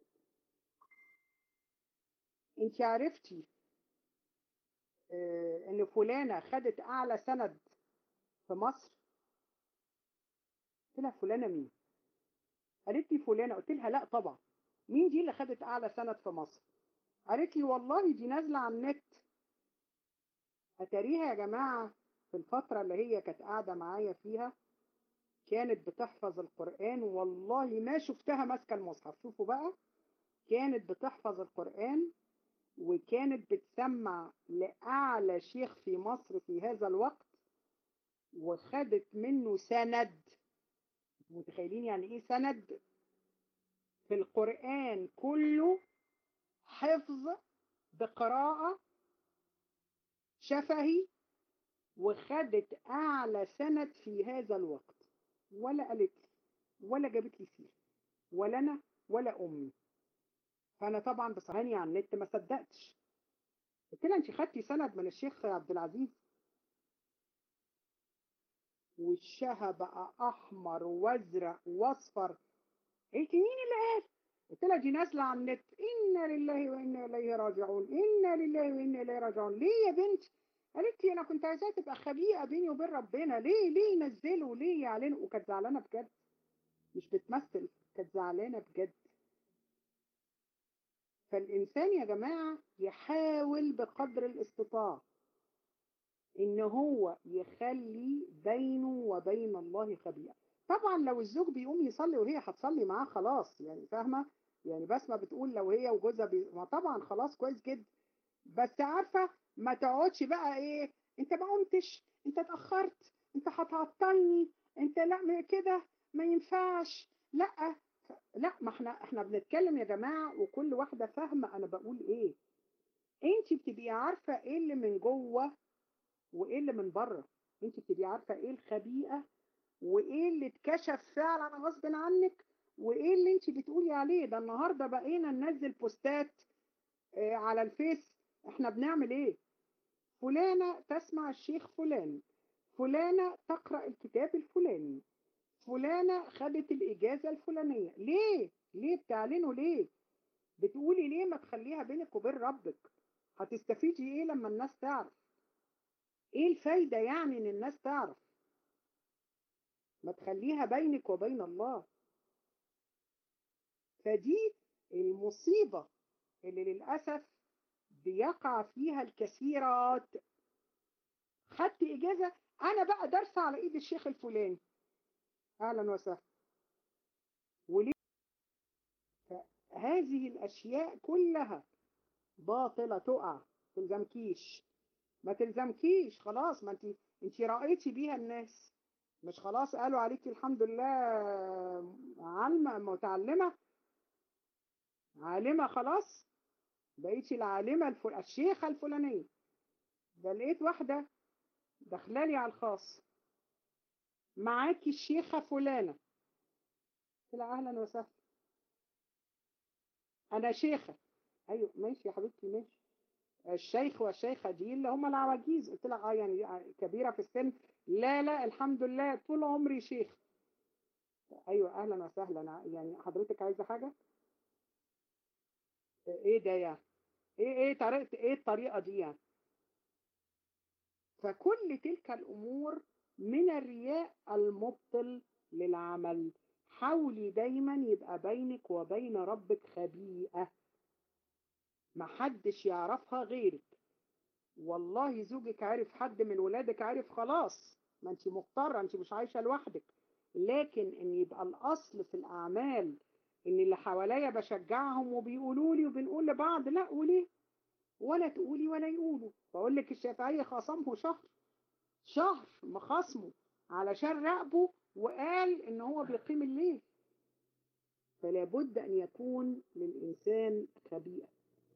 انت عرفتي ان فلانة خدت اعلى سند في مصر قلت لها فلانة مين قالت لي فلانة قلت لها لا طبعا مين دي اللي خدت اعلى سند في مصر قالت لي والله دي نازله على النت اتاريها يا جماعه في الفتره اللي هي كانت قاعده معايا فيها كانت بتحفظ القران والله ما شفتها ماسكه المصحف شوفوا بقى كانت بتحفظ القران وكانت بتسمع لاعلى شيخ في مصر في هذا الوقت وخدت منه سند متخيلين يعني ايه سند في القرآن كله حفظ بقراءة شفهي وخدت أعلى سند في هذا الوقت ولا قالت لي ولا جابت لي سيرة ولا أنا ولا أمي فأنا طبعا بصهاني على النت ما صدقتش قلت لها أنت خدتي سند من الشيخ عبد العزيز وشها بقى أحمر وأزرق وأصفر قلت مين اللي قال؟ قلت لها دي نازله على النت انا لله وانا اليه راجعون انا لله وانا اليه راجعون ليه يا بنتي؟ قالت لي انا كنت عايزاها تبقى خبيئه بيني وبين ربنا ليه ليه ينزلوا ليه يعلنوا وكانت زعلانه بجد مش بتمثل كانت زعلانه بجد فالانسان يا جماعه يحاول بقدر الاستطاع ان هو يخلي بينه وبين الله خبيئه طبعا لو الزوج بيقوم يصلي وهي هتصلي معاه خلاص يعني فاهمه يعني بسمه بتقول لو هي وجوزها بي... ما طبعا خلاص كويس جدا بس عارفه ما تقعدش بقى ايه انت ما قمتش انت اتاخرت انت هتعطلني انت لا كده ما ينفعش لا لا ما احنا احنا بنتكلم يا جماعه وكل واحده فاهمه انا بقول ايه انت بتبقي عارفه ايه اللي من جوه وايه اللي من بره انت بتبقي عارفه ايه الخبيئه وايه اللي اتكشف فعلا غصب عنك وايه اللي انت بتقولي عليه ده النهارده بقينا ننزل بوستات اه على الفيس احنا بنعمل ايه فلانة تسمع الشيخ فلان فلانة تقرأ الكتاب الفلاني فلانة خدت الإجازة الفلانية ليه؟ ليه بتعلنوا ليه؟ بتقولي ليه ما تخليها بينك وبين ربك هتستفيدي ايه لما الناس تعرف ايه الفايدة يعني ان الناس تعرف ما تخليها بينك وبين الله فدي المصيبة اللي للأسف بيقع فيها الكثيرات خدت إجازة أنا بقى درس على إيد الشيخ الفلاني أهلا وسهلا وليه هذه الأشياء كلها باطلة تقع تلزمكيش ما تلزمكيش خلاص ما انت انت رأيتي بيها الناس مش خلاص قالوا عليكي الحمد لله عالمة متعلمة عالمة خلاص بقيتي العالمة الفل... الشيخة الفلانية ده لقيت واحدة دخلالي على الخاص معاكي الشيخة فلانة قلت لها أهلا وسهلا أنا شيخة أيوة ماشي يا حبيبتي ماشي الشيخ والشيخة دي اللي هم العواجيز قلت لها اه يعني كبيرة في السن لا لا الحمد لله طول عمري شيخ ايوه اهلا وسهلا يعني حضرتك عايزة حاجة ايه ده يعني ايه ايه طريقة ايه الطريقة دي يعني فكل تلك الامور من الرياء المبطل للعمل حاولي دايما يبقى بينك وبين ربك خبيئة محدش يعرفها غيرك والله زوجك عرف حد من ولادك عرف خلاص ما انت مضطرة انت مش عايشة لوحدك لكن ان يبقى الاصل في الاعمال ان اللي حواليا بشجعهم وبيقولوا لي وبنقول لبعض لا وليه ولا تقولي ولا يقولوا بقول لك الشافعية خصمه شهر شهر مخصمه علشان راقبه وقال ان هو بيقيم الليل فلا بد ان يكون للانسان خبيئة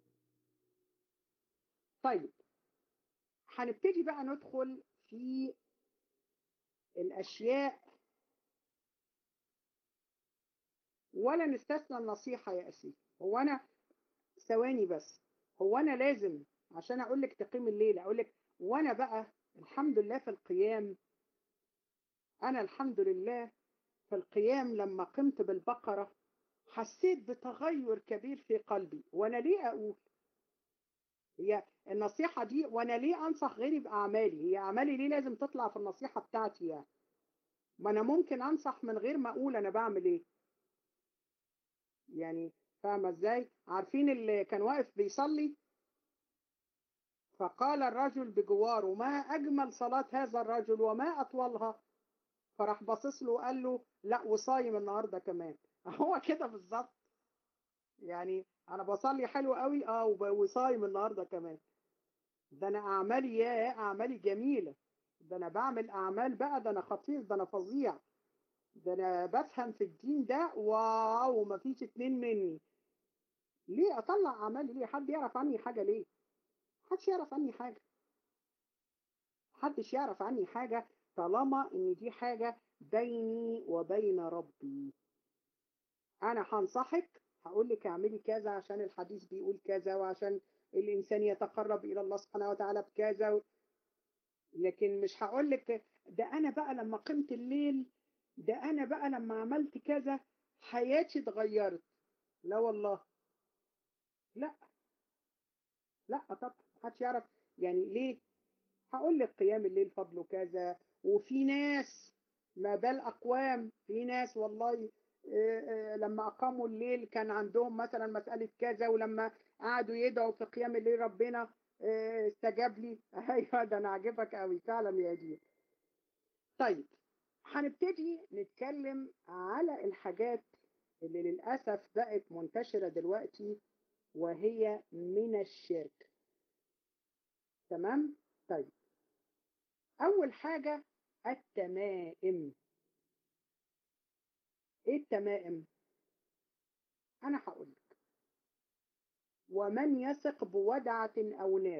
طيب هنبتدي بقى ندخل في الاشياء ولا نستثنى النصيحة يا أسي هو أنا ثواني بس هو أنا لازم عشان أقول لك تقيم الليل أقول لك وأنا بقى الحمد لله في القيام أنا الحمد لله في القيام لما قمت بالبقرة حسيت بتغير كبير في قلبي وأنا ليه أقول هي النصيحة دي وأنا ليه أنصح غيري بأعمالي هي أعمالي ليه لازم تطلع في النصيحة بتاعتي يعني ما أنا ممكن أنصح من غير ما أقول أنا بعمل إيه يعني فاهمة ازاي عارفين اللي كان واقف بيصلي فقال الرجل بجواره ما أجمل صلاة هذا الرجل وما أطولها فراح باصص له وقال له لا وصايم النهاردة كمان هو كده بالظبط يعني أنا بصلي حلو قوي اه وصايم النهاردة كمان ده أنا أعمالي يا أعمالي جميلة ده أنا بعمل أعمال بقى ده أنا خطير ده أنا فظيع ده انا بفهم في الدين ده واو مفيش اتنين مني ليه اطلع اعمالي ليه حد يعرف عني حاجه ليه محدش يعرف عني حاجه محدش يعرف عني حاجه طالما ان دي حاجه بيني وبين ربي انا هنصحك هقول لك اعملي كذا عشان الحديث بيقول كذا وعشان الانسان يتقرب الى الله سبحانه وتعالى بكذا لكن مش هقول لك ده انا بقى لما قمت الليل ده انا بقى لما عملت كذا حياتي اتغيرت لا والله لا لا طب محدش يعرف يعني ليه هقول لك قيام الليل فضله كذا وفي ناس ما بال اقوام في ناس والله لما اقاموا الليل كان عندهم مثلا مسألة كذا ولما قعدوا يدعوا في قيام الليل ربنا استجاب لي ايوه ده انا عاجبك قوي فعلا يا دي طيب هنبتدي نتكلم على الحاجات اللي للأسف بقت منتشرة دلوقتي وهي من الشرك تمام؟ طيب أول حاجة التمائم إيه التمائم؟ أنا هقولك ومن يثق بودعة أو ناب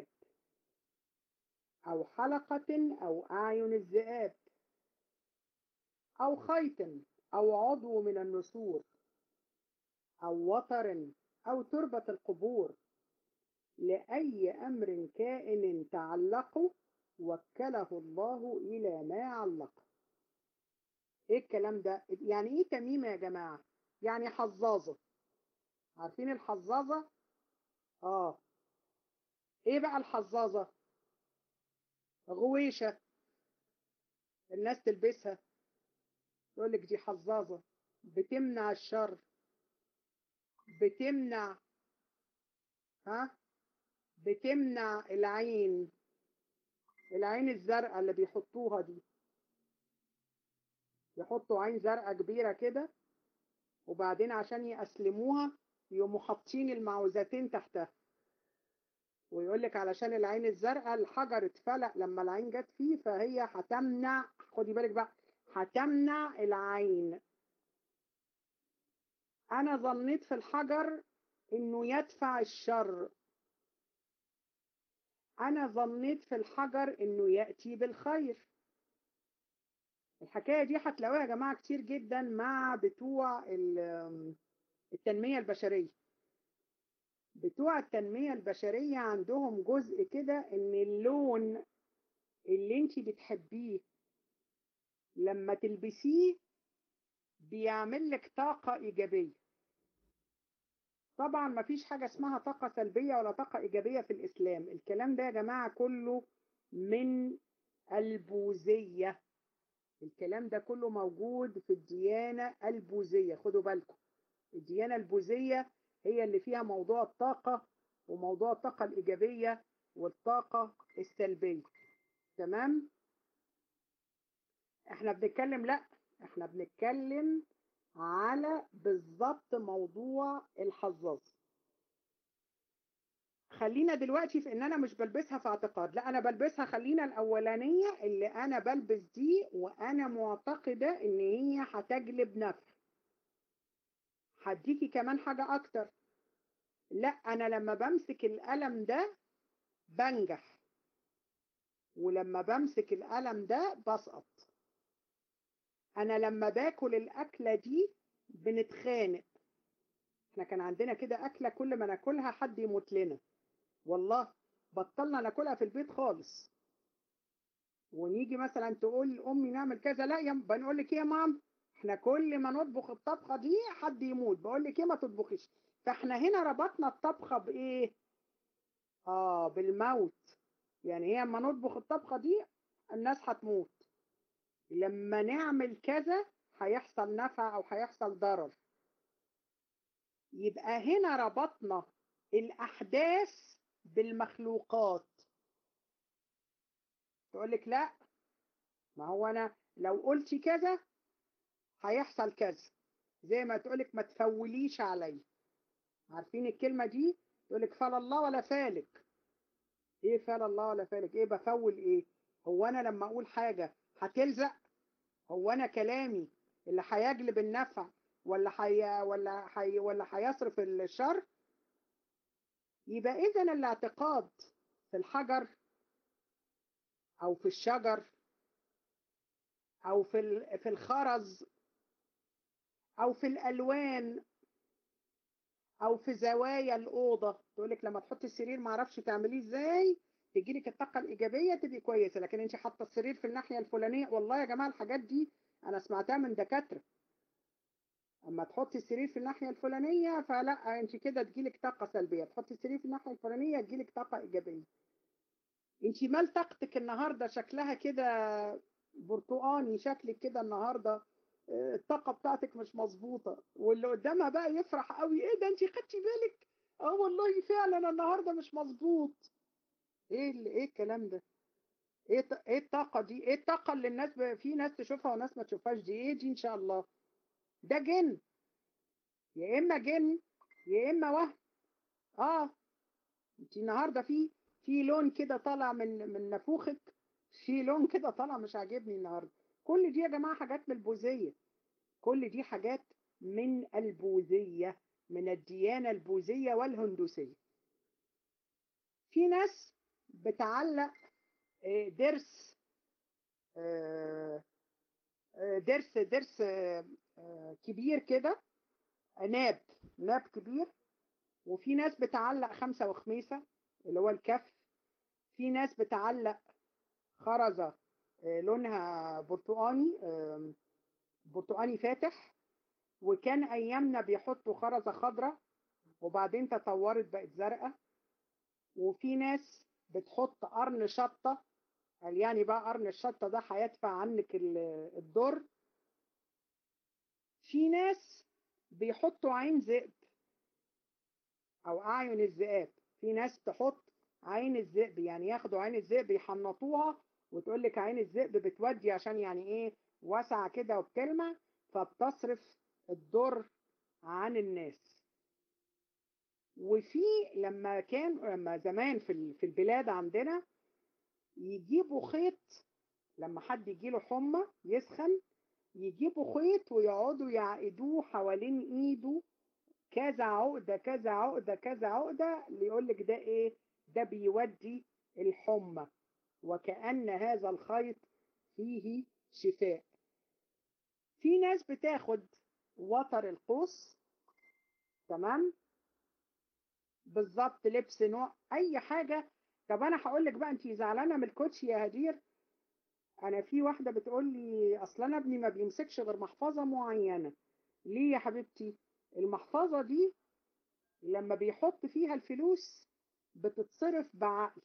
أو حلقة أو أعين الذئاب أو خيط أو عضو من النسور أو وتر أو تربة القبور لأي أمر كائن تعلق وكله الله إلى ما علق إيه الكلام ده؟ يعني إيه تميمة يا جماعة؟ يعني حظاظة عارفين الحظاظة؟ آه ايه بقى الحظاظة غويشة الناس تلبسها يقول لك دي حظاظة بتمنع الشر بتمنع ها بتمنع العين العين الزرقاء اللي بيحطوها دي يحطوا عين زرقاء كبيرة كده وبعدين عشان يأسلموها يقوموا حاطين المعوذتين تحتها ويقول لك علشان العين الزرقاء الحجر اتفلق لما العين جت فيه فهي هتمنع خدي بالك بقى هتمنع العين انا ظنيت في الحجر انه يدفع الشر انا ظنيت في الحجر انه ياتي بالخير الحكايه دي هتلاقوها يا جماعه كتير جدا مع بتوع التنميه البشريه بتوع التنميه البشريه عندهم جزء كده ان اللون اللي انت بتحبيه لما تلبسيه بيعمل لك طاقه ايجابيه طبعا ما فيش حاجة اسمها طاقة سلبية ولا طاقة إيجابية في الإسلام الكلام ده يا جماعة كله من البوذية الكلام ده كله موجود في الديانة البوذية خدوا بالكم الديانة البوذية هي اللي فيها موضوع الطاقة وموضوع الطاقة الإيجابية والطاقة السلبية تمام احنا بنتكلم لا احنا بنتكلم على بالظبط موضوع الحظاظ خلينا دلوقتي في ان انا مش بلبسها في اعتقاد لا انا بلبسها خلينا الاولانيه اللي انا بلبس دي وانا معتقده ان هي هتجلب نفع هديكي كمان حاجه اكتر لا انا لما بمسك القلم ده بنجح ولما بمسك القلم ده بسقط انا لما باكل الاكله دي بنتخانق احنا كان عندنا كده اكله كل ما ناكلها حد يموت لنا والله بطلنا ناكلها في البيت خالص ونيجي مثلا تقول امي نعمل كذا لا يا بنقول لك ايه يا مام احنا كل ما نطبخ الطبخه دي حد يموت بقول لك ايه ما تطبخيش فاحنا هنا ربطنا الطبخه بايه اه بالموت يعني هي اما نطبخ الطبخه دي الناس هتموت لما نعمل كذا هيحصل نفع او هيحصل ضرر يبقى هنا ربطنا الاحداث بالمخلوقات تقول لك لا ما هو انا لو قلت كذا هيحصل كذا زي ما تقول لك ما تفوليش عليا عارفين الكلمه دي تقول لك فال الله ولا فالك ايه فال الله ولا فالك ايه بفول ايه هو انا لما اقول حاجه هتلزق هو انا كلامي اللي هيجلب النفع ولا حي ولا حي ولا هيصرف الشر يبقى اذا الاعتقاد في الحجر او في الشجر او في في الخرز او في الالوان او في زوايا الاوضه تقول لك لما تحطي السرير ما اعرفش تعمليه ازاي تجي لك الطاقه الايجابيه تبقي كويسه لكن انت حاطه السرير في الناحيه الفلانيه والله يا جماعه الحاجات دي انا سمعتها من دكاتره اما تحطي السرير في الناحيه الفلانيه فلا انت كده تجيلك طاقه سلبيه تحطي السرير في الناحيه الفلانيه تجيلك طاقه ايجابيه انت مال طاقتك النهارده شكلها كده برتقاني شكلك كده النهارده الطاقه بتاعتك مش مظبوطه واللي قدامها بقى يفرح قوي ايه ده انت خدتي بالك اه والله فعلا النهارده مش مظبوط ايه اللي ايه الكلام ده ايه ايه الطاقه دي ايه الطاقه اللي الناس ب... في ناس تشوفها وناس ما تشوفهاش دي ايه دي ان شاء الله ده جن يا اما جن يا اما وهم اه انت النهارده في في لون كده طالع من من نافوخك في لون كده طالع مش عاجبني النهارده كل دي يا جماعه حاجات من البوذيه كل دي حاجات من البوذيه من الديانه البوذيه والهندوسيه في ناس بتعلق درس درس درس كبير كده ناب ناب كبير وفي ناس بتعلق خمسة وخميسة اللي هو الكف في ناس بتعلق خرزة لونها برتقاني برتقاني فاتح وكان ايامنا بيحطوا خرزة خضراء وبعدين تطورت بقت زرقاء وفي ناس بتحط قرن شطة قال يعني بقى قرن الشطة ده هيدفع عنك الضر في ناس بيحطوا عين ذئب او اعين الذئاب في ناس تحط عين الذئب يعني ياخدوا عين الذئب يحنطوها وتقول لك عين الذئب بتودي عشان يعني ايه واسعة كده وبتلمع فبتصرف الضر عن الناس وفي لما كان لما زمان في في البلاد عندنا يجيبوا خيط لما حد يجيله حمى يسخن يجيبوا خيط ويقعدوا يعقدوه حوالين ايده كذا عقده كذا عقده كذا عقده اللي يقول لك ده ايه ده بيودي الحمى وكأن هذا الخيط فيه شفاء في ناس بتاخد وتر القوس تمام بالظبط لبس نوع اي حاجه طب انا هقول لك بقى انت زعلانه من الكوتش يا هدير انا في واحده بتقول لي اصل انا ابني ما بيمسكش غير محفظه معينه ليه يا حبيبتي المحفظه دي لما بيحط فيها الفلوس بتتصرف بعقل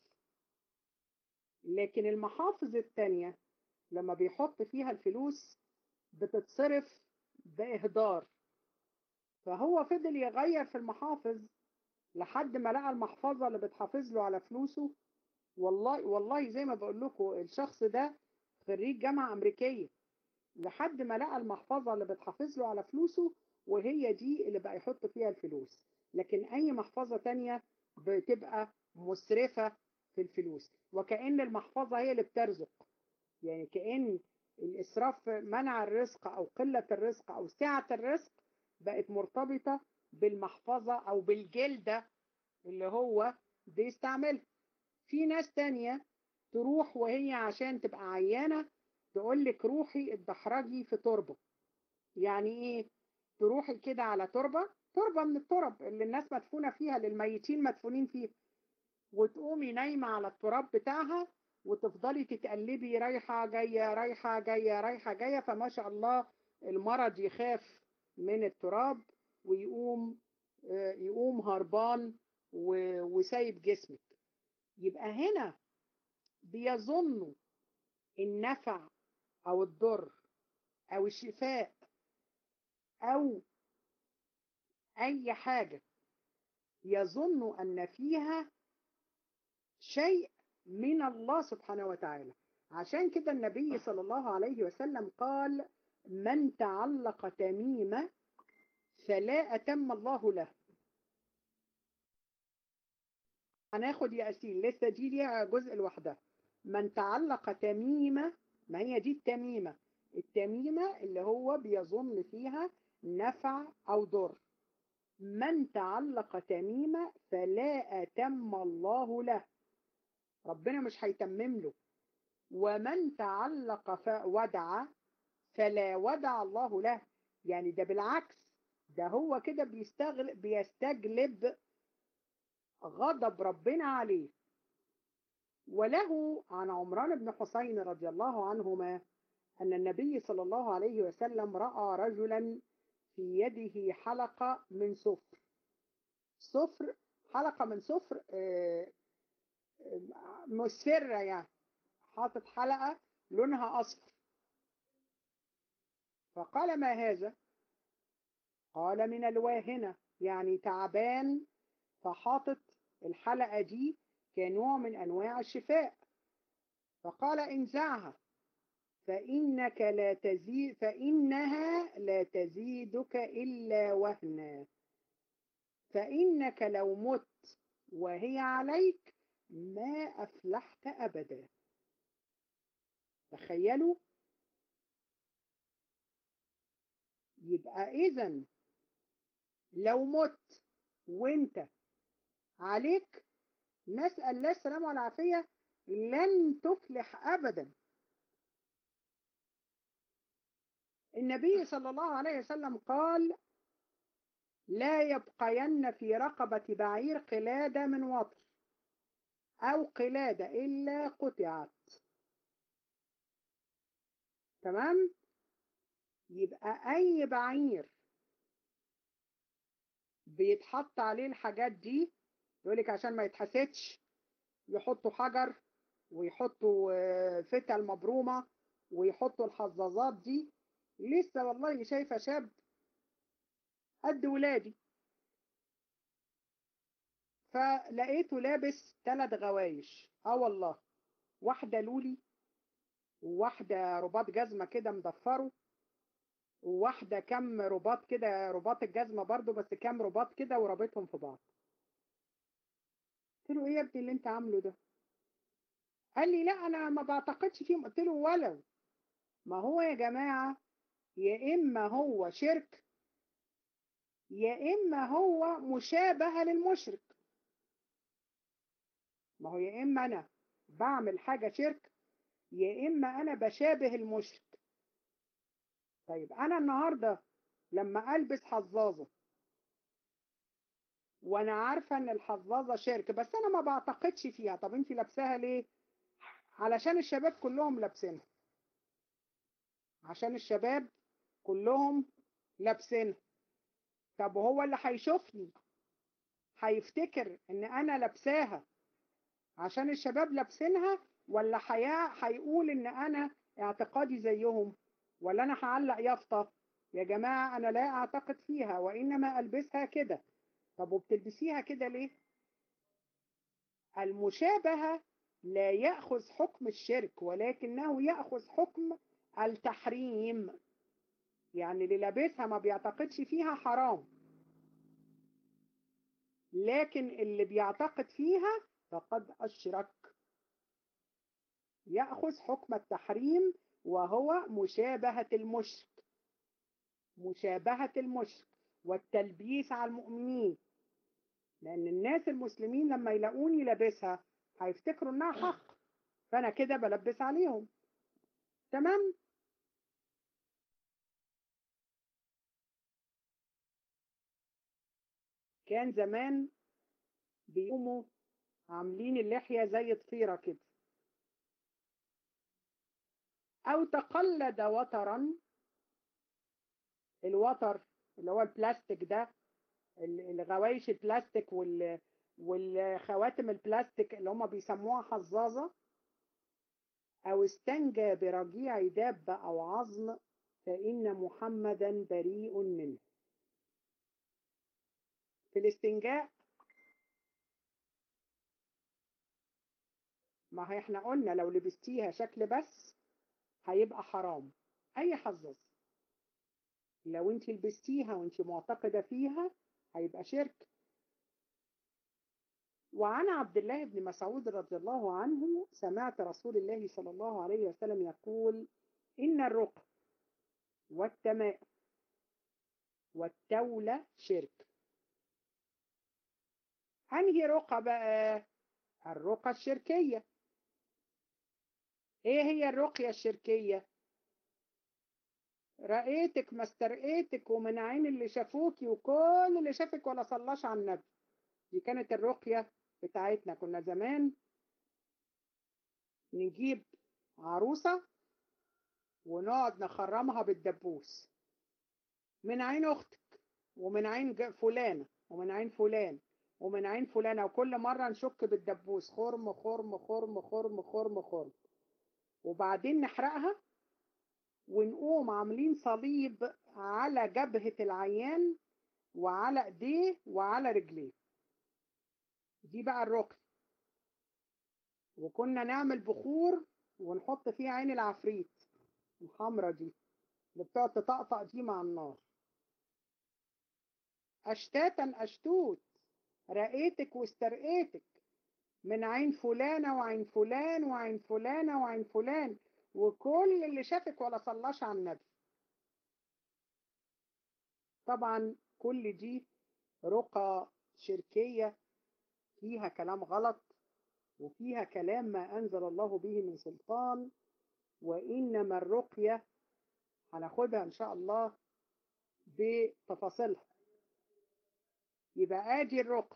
لكن المحافظ التانية لما بيحط فيها الفلوس بتتصرف بإهدار فهو فضل يغير في المحافظ لحد ما لقى المحفظة اللي بتحافظ له على فلوسه والله والله زي ما بقول لكم الشخص ده خريج جامعة أمريكية لحد ما لقى المحفظة اللي بتحافظ له على فلوسه وهي دي اللي بقى يحط فيها الفلوس لكن أي محفظة تانية بتبقى مسرفة في الفلوس وكأن المحفظة هي اللي بترزق يعني كأن الإسراف منع الرزق أو قلة الرزق أو سعة الرزق بقت مرتبطة بالمحفظة أو بالجلدة اللي هو بيستعملها في ناس تانية تروح وهي عشان تبقى عيانة تقول لك روحي اتدحرجي في تربة يعني ايه تروحي كده على تربة تربة من الترب اللي الناس مدفونة فيها للميتين مدفونين فيها وتقومي نايمة على التراب بتاعها وتفضلي تتقلبي رايحة جاية رايحة جاية رايحة جاية فما شاء الله المرض يخاف من التراب ويقوم يقوم هربان وسايب جسمك يبقى هنا بيظنوا النفع او الضر او الشفاء او اي حاجة يظنوا ان فيها شيء من الله سبحانه وتعالى عشان كده النبي صلى الله عليه وسلم قال من تعلق تميمة فلا أتم الله له هناخد يا أسيل لسه دي ليها جزء لوحدها من تعلق تميمة ما هي دي التميمة التميمة اللي هو بيظن فيها نفع أو ضر من تعلق تميمة فلا أتم الله له ربنا مش هيتمم له ومن تعلق فودع فلا ودع الله له يعني ده بالعكس ده هو كده بيستغل بيستجلب غضب ربنا عليه وله عن عمران بن حسين رضي الله عنهما أن النبي صلى الله عليه وسلم رأى رجلا في يده حلقة من صفر صفر حلقة من صفر مسفرة يعني حاطط حلقة لونها أصفر فقال ما هذا قال من الواهنة يعني تعبان فحاطط الحلقة دي كنوع من أنواع الشفاء فقال انزعها فإنك لا تزيد فإنها لا تزيدك إلا وهنا فإنك لو مت وهي عليك ما أفلحت أبدا تخيلوا يبقى إذا لو مت وانت عليك نسأل الله السلامة والعافية لن تفلح أبدا النبي صلى الله عليه وسلم قال لا يبقين في رقبة بعير قلادة من وطر أو قلادة إلا قطعت تمام يبقى أي بعير بيتحط عليه الحاجات دي يقولك عشان ما يتحسدش يحطوا حجر ويحطوا آه، فتل مبرومة ويحطوا الحظاظات دي لسه والله شايفة شاب قد ولادي فلقيته لابس ثلاث غوايش اه والله واحدة لولي وواحدة رباط جزمة كده مضفره وواحدة كم رباط كده رباط الجزمة برضو بس كم رباط كده ورابطهم في بعض قلت له ايه يا ابني اللي انت عامله ده قال لي لا انا ما بعتقدش فيهم قلت له ولو ما هو يا جماعة يا اما هو شرك يا اما هو مشابه للمشرك ما هو يا اما انا بعمل حاجة شرك يا اما انا بشابه المشرك طيب انا النهارده لما البس حظاظه وانا عارفه ان الحظاظه شرك بس انا ما بعتقدش فيها طب انت لابساها ليه علشان الشباب كلهم لابسينها عشان الشباب كلهم لابسينها طب وهو اللي هيشوفني هيفتكر ان انا لابساها عشان الشباب لابسينها ولا حياة هيقول ان انا اعتقادي زيهم ولا انا هعلق يافطة يا جماعة انا لا اعتقد فيها وانما البسها كده طب وبتلبسيها كده ليه المشابهة لا يأخذ حكم الشرك ولكنه يأخذ حكم التحريم يعني اللي لابسها ما بيعتقدش فيها حرام لكن اللي بيعتقد فيها فقد أشرك يأخذ حكم التحريم وهو مشابهة المشرك مشابهة المشرك والتلبيس على المؤمنين لأن الناس المسلمين لما يلاقوني لابسها هيفتكروا إنها حق فأنا كده بلبس عليهم تمام كان زمان بيقوموا عاملين اللحية زي ضفيرة كده أو تقلد وترا الوتر اللي هو البلاستيك ده الغوايش البلاستيك وال والخواتم البلاستيك اللي هم بيسموها حظاظة أو استنجى برجيع دابة أو عظم فإن محمدا بريء منه في الاستنجاء ما هي احنا قلنا لو لبستيها شكل بس هيبقى حرام اي حظاظ لو انت لبستيها وانت معتقدة فيها هيبقى شرك وعن عبد الله بن مسعود رضي الله عنه سمعت رسول الله صلى الله عليه وسلم يقول إن الرقى والتماء والتولة شرك أنهي رقى بقى الرقى الشركية ايه هي الرقية الشركية رأيتك ما استرقيتك ومن عين اللي شافوكي وكل اللي شافك ولا صلاش على النبي دي كانت الرقية بتاعتنا كنا زمان نجيب عروسة ونقعد نخرمها بالدبوس من عين اختك ومن عين فلانة ومن عين فلان ومن عين فلانة وكل مرة نشك بالدبوس خرم خرم خرم خرم خرم خرم وبعدين نحرقها ونقوم عاملين صليب على جبهة العيان وعلى ايديه وعلى رجليه دي بقى الرقي وكنا نعمل بخور ونحط فيه عين العفريت الحمرة دي اللي بتقعد تطقطق دي مع النار أشتاتا أشتوت رقيتك واسترقيتك من عين فلانة وعين فلان وعين فلانة وعين فلان وكل اللي شافك ولا صلاش على النبي طبعا كل دي رقى شركية فيها كلام غلط وفيها كلام ما أنزل الله به من سلطان وإنما الرقية هناخدها إن شاء الله بتفاصيلها يبقى آدي الرقى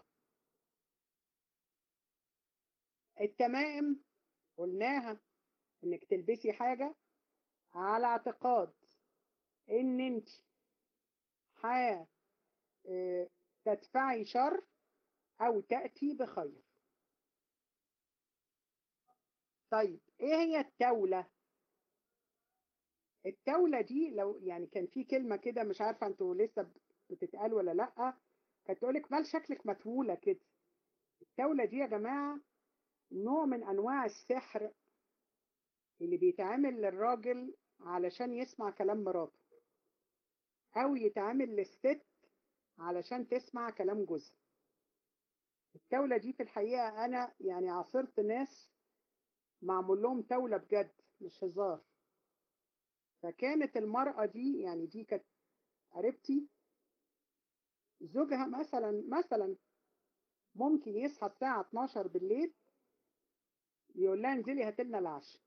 التمائم قلناها انك تلبسي حاجة على اعتقاد ان انت تدفعي شر او تأتي بخير طيب ايه هي التولة التولة دي لو يعني كان في كلمة كده مش عارفة انتوا لسه بتتقال ولا لأ كانت تقولك مال شكلك متولة كده التولة دي يا جماعة نوع من أنواع السحر اللي بيتعمل للراجل علشان يسمع كلام مراته أو يتعمل للست علشان تسمع كلام جوزها التولة دي في الحقيقة أنا يعني عاصرت ناس معمول لهم تولة بجد مش هزار فكانت المرأة دي يعني دي كانت قريبتي زوجها مثلا مثلا ممكن يصحى الساعة 12 بالليل يقول لها انزلي هات لنا العشاء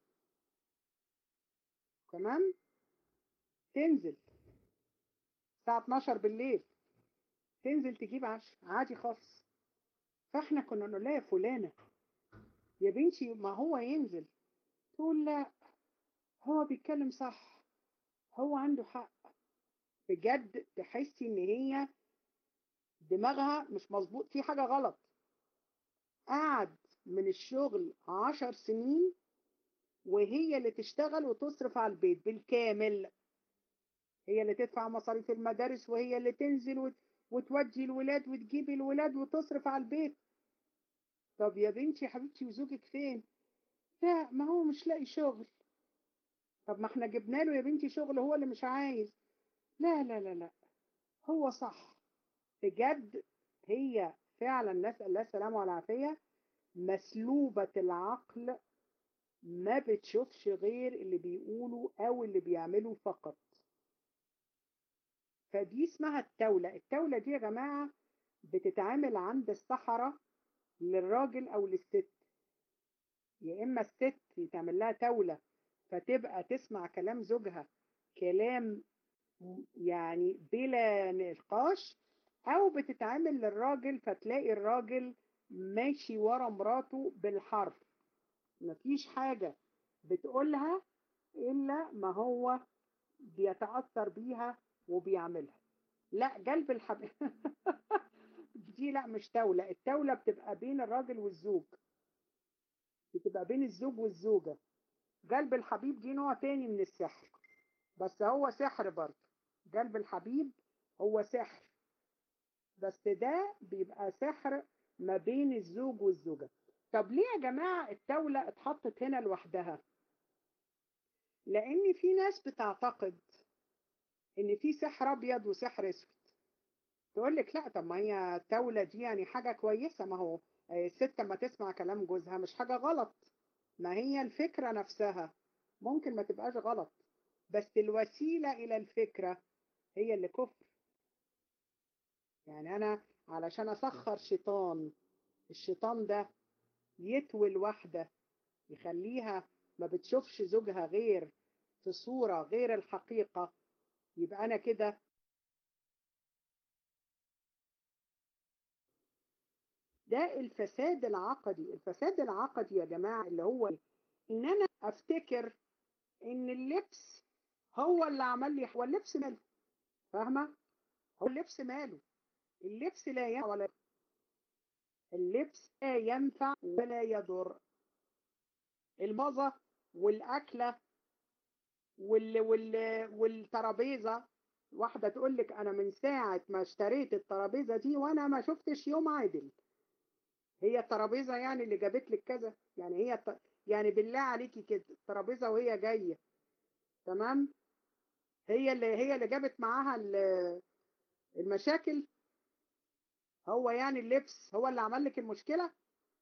تمام تنزل الساعة 12 بالليل تنزل تجيب عشاء عادي خالص فاحنا كنا نقول لها يا فلانة يا بنتي ما هو ينزل تقول لا هو بيتكلم صح هو عنده حق بجد تحسي ان هي دماغها مش مظبوط في حاجة غلط قعد من الشغل عشر سنين وهي اللي تشتغل وتصرف على البيت بالكامل هي اللي تدفع مصاريف المدارس وهي اللي تنزل وتودي الولاد وتجيب الولاد وتصرف على البيت طب يا بنتي يا حبيبتي وزوجك فين لا ما هو مش لاقي شغل طب ما احنا جبنا له يا بنتي شغل هو اللي مش عايز لا لا لا لا هو صح بجد هي فعلا نسأل الله السلامة والعافية مسلوبة العقل ما بتشوفش غير اللي بيقولوا أو اللي بيعملوا فقط فدي اسمها التولة التولة دي يا جماعة بتتعامل عند السحرة للراجل أو للست يا إما الست يتعمل لها تولة فتبقى تسمع كلام زوجها كلام يعني بلا نقاش أو بتتعامل للراجل فتلاقي الراجل ماشي ورا مراته بالحرف مفيش حاجة بتقولها إلا ما هو بيتأثر بيها وبيعملها لا قلب الحبيب دي لا مش تولة التولة بتبقى بين الراجل والزوج بتبقى بين الزوج والزوجة قلب الحبيب دي نوع تاني من السحر بس هو سحر برضه قلب الحبيب هو سحر بس ده بيبقى سحر ما بين الزوج والزوجة طب ليه يا جماعة التولة اتحطت هنا لوحدها لان في ناس بتعتقد ان في سحر ابيض وسحر اسود تقول لك لا طب ما هي التولة دي يعني حاجة كويسة ما هو الست ما تسمع كلام جوزها مش حاجة غلط ما هي الفكرة نفسها ممكن ما تبقاش غلط بس الوسيلة إلى الفكرة هي اللي كفر يعني أنا علشان أسخر شيطان الشيطان ده يتوي الواحدة يخليها ما بتشوفش زوجها غير في صورة غير الحقيقة يبقى أنا كده ده الفساد العقدي الفساد العقدي يا جماعة اللي هو ان انا افتكر ان اللبس هو اللي عمل لي هو اللبس ماله فاهمة هو اللبس ماله اللبس لا ينفع ولا اللبس لا ينفع ولا يضر المظة والأكلة وال وال والترابيزة واحدة تقول لك أنا من ساعة ما اشتريت الترابيزة دي وأنا ما شفتش يوم عادل هي الترابيزه يعني اللي جابت لك كذا يعني هي الت... يعني بالله عليكي كده الترابيزه وهي جايه تمام هي اللي هي اللي جابت معاها المشاكل هو يعني اللبس هو اللي عمل لك المشكله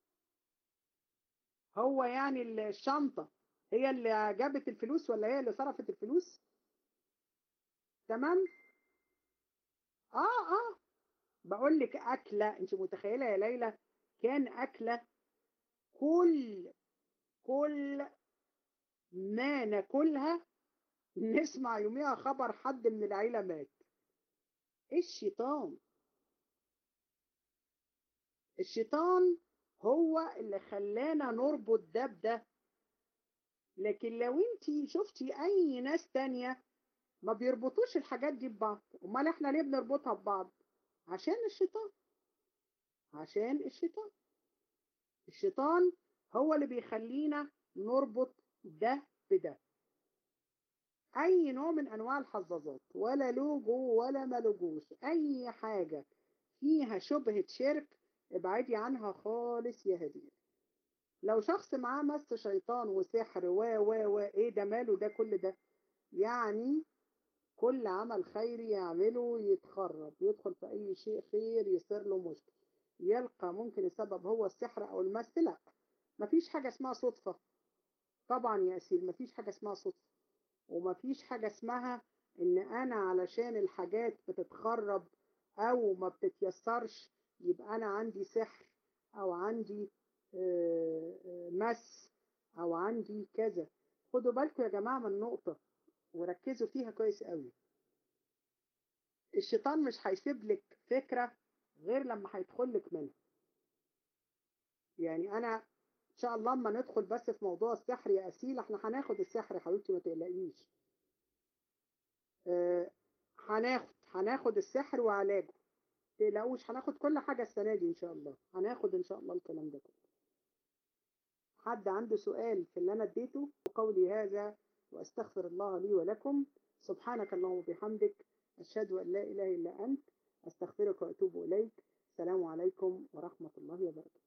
هو يعني الشنطه هي اللي جابت الفلوس ولا هي اللي صرفت الفلوس تمام اه اه بقول لك اكله انت متخيله يا ليلى كان أكلة كل كل ما ناكلها نسمع يوميها خبر حد من العيلة مات الشيطان الشيطان هو اللي خلانا نربط ده بده لكن لو انت شفتي اي ناس تانية ما بيربطوش الحاجات دي ببعض امال احنا ليه بنربطها ببعض عشان الشيطان عشان الشيطان الشيطان هو اللي بيخلينا نربط ده بده اي نوع من انواع الحظاظات ولا لوجو ولا ما لوجوش اي حاجة فيها شبهة شرك ابعدي عنها خالص يا هدية لو شخص معاه مس شيطان وسحر و و و ايه ده ماله ده كل ده يعني كل عمل خيري يعمله يتخرب يدخل في اي شيء خير يصير له مشكلة يلقى ممكن السبب هو السحر او المس لا مفيش حاجة اسمها صدفة طبعا يا أسيل مفيش حاجة اسمها صدفة ومفيش حاجة اسمها ان انا علشان الحاجات بتتخرب او ما بتتيسرش يبقى انا عندي سحر او عندي مس او عندي كذا خدوا بالكم يا جماعة من نقطة وركزوا فيها كويس قوي الشيطان مش هيسيب لك فكرة غير لما هيدخل لك منها يعني انا ان شاء الله اما ندخل بس في موضوع السحر يا اسيل احنا هناخد السحر يا حبيبتي ما تقلقيش آه هناخد هناخد السحر وعلاجه تقلقوش هناخد كل حاجة السنة دي ان شاء الله هناخد ان شاء الله الكلام ده كله حد عنده سؤال في اللي انا اديته قولي هذا واستغفر الله لي ولكم سبحانك اللهم وبحمدك اشهد ان لا اله الا انت استغفرك واتوب اليك السلام عليكم ورحمة الله وبركاته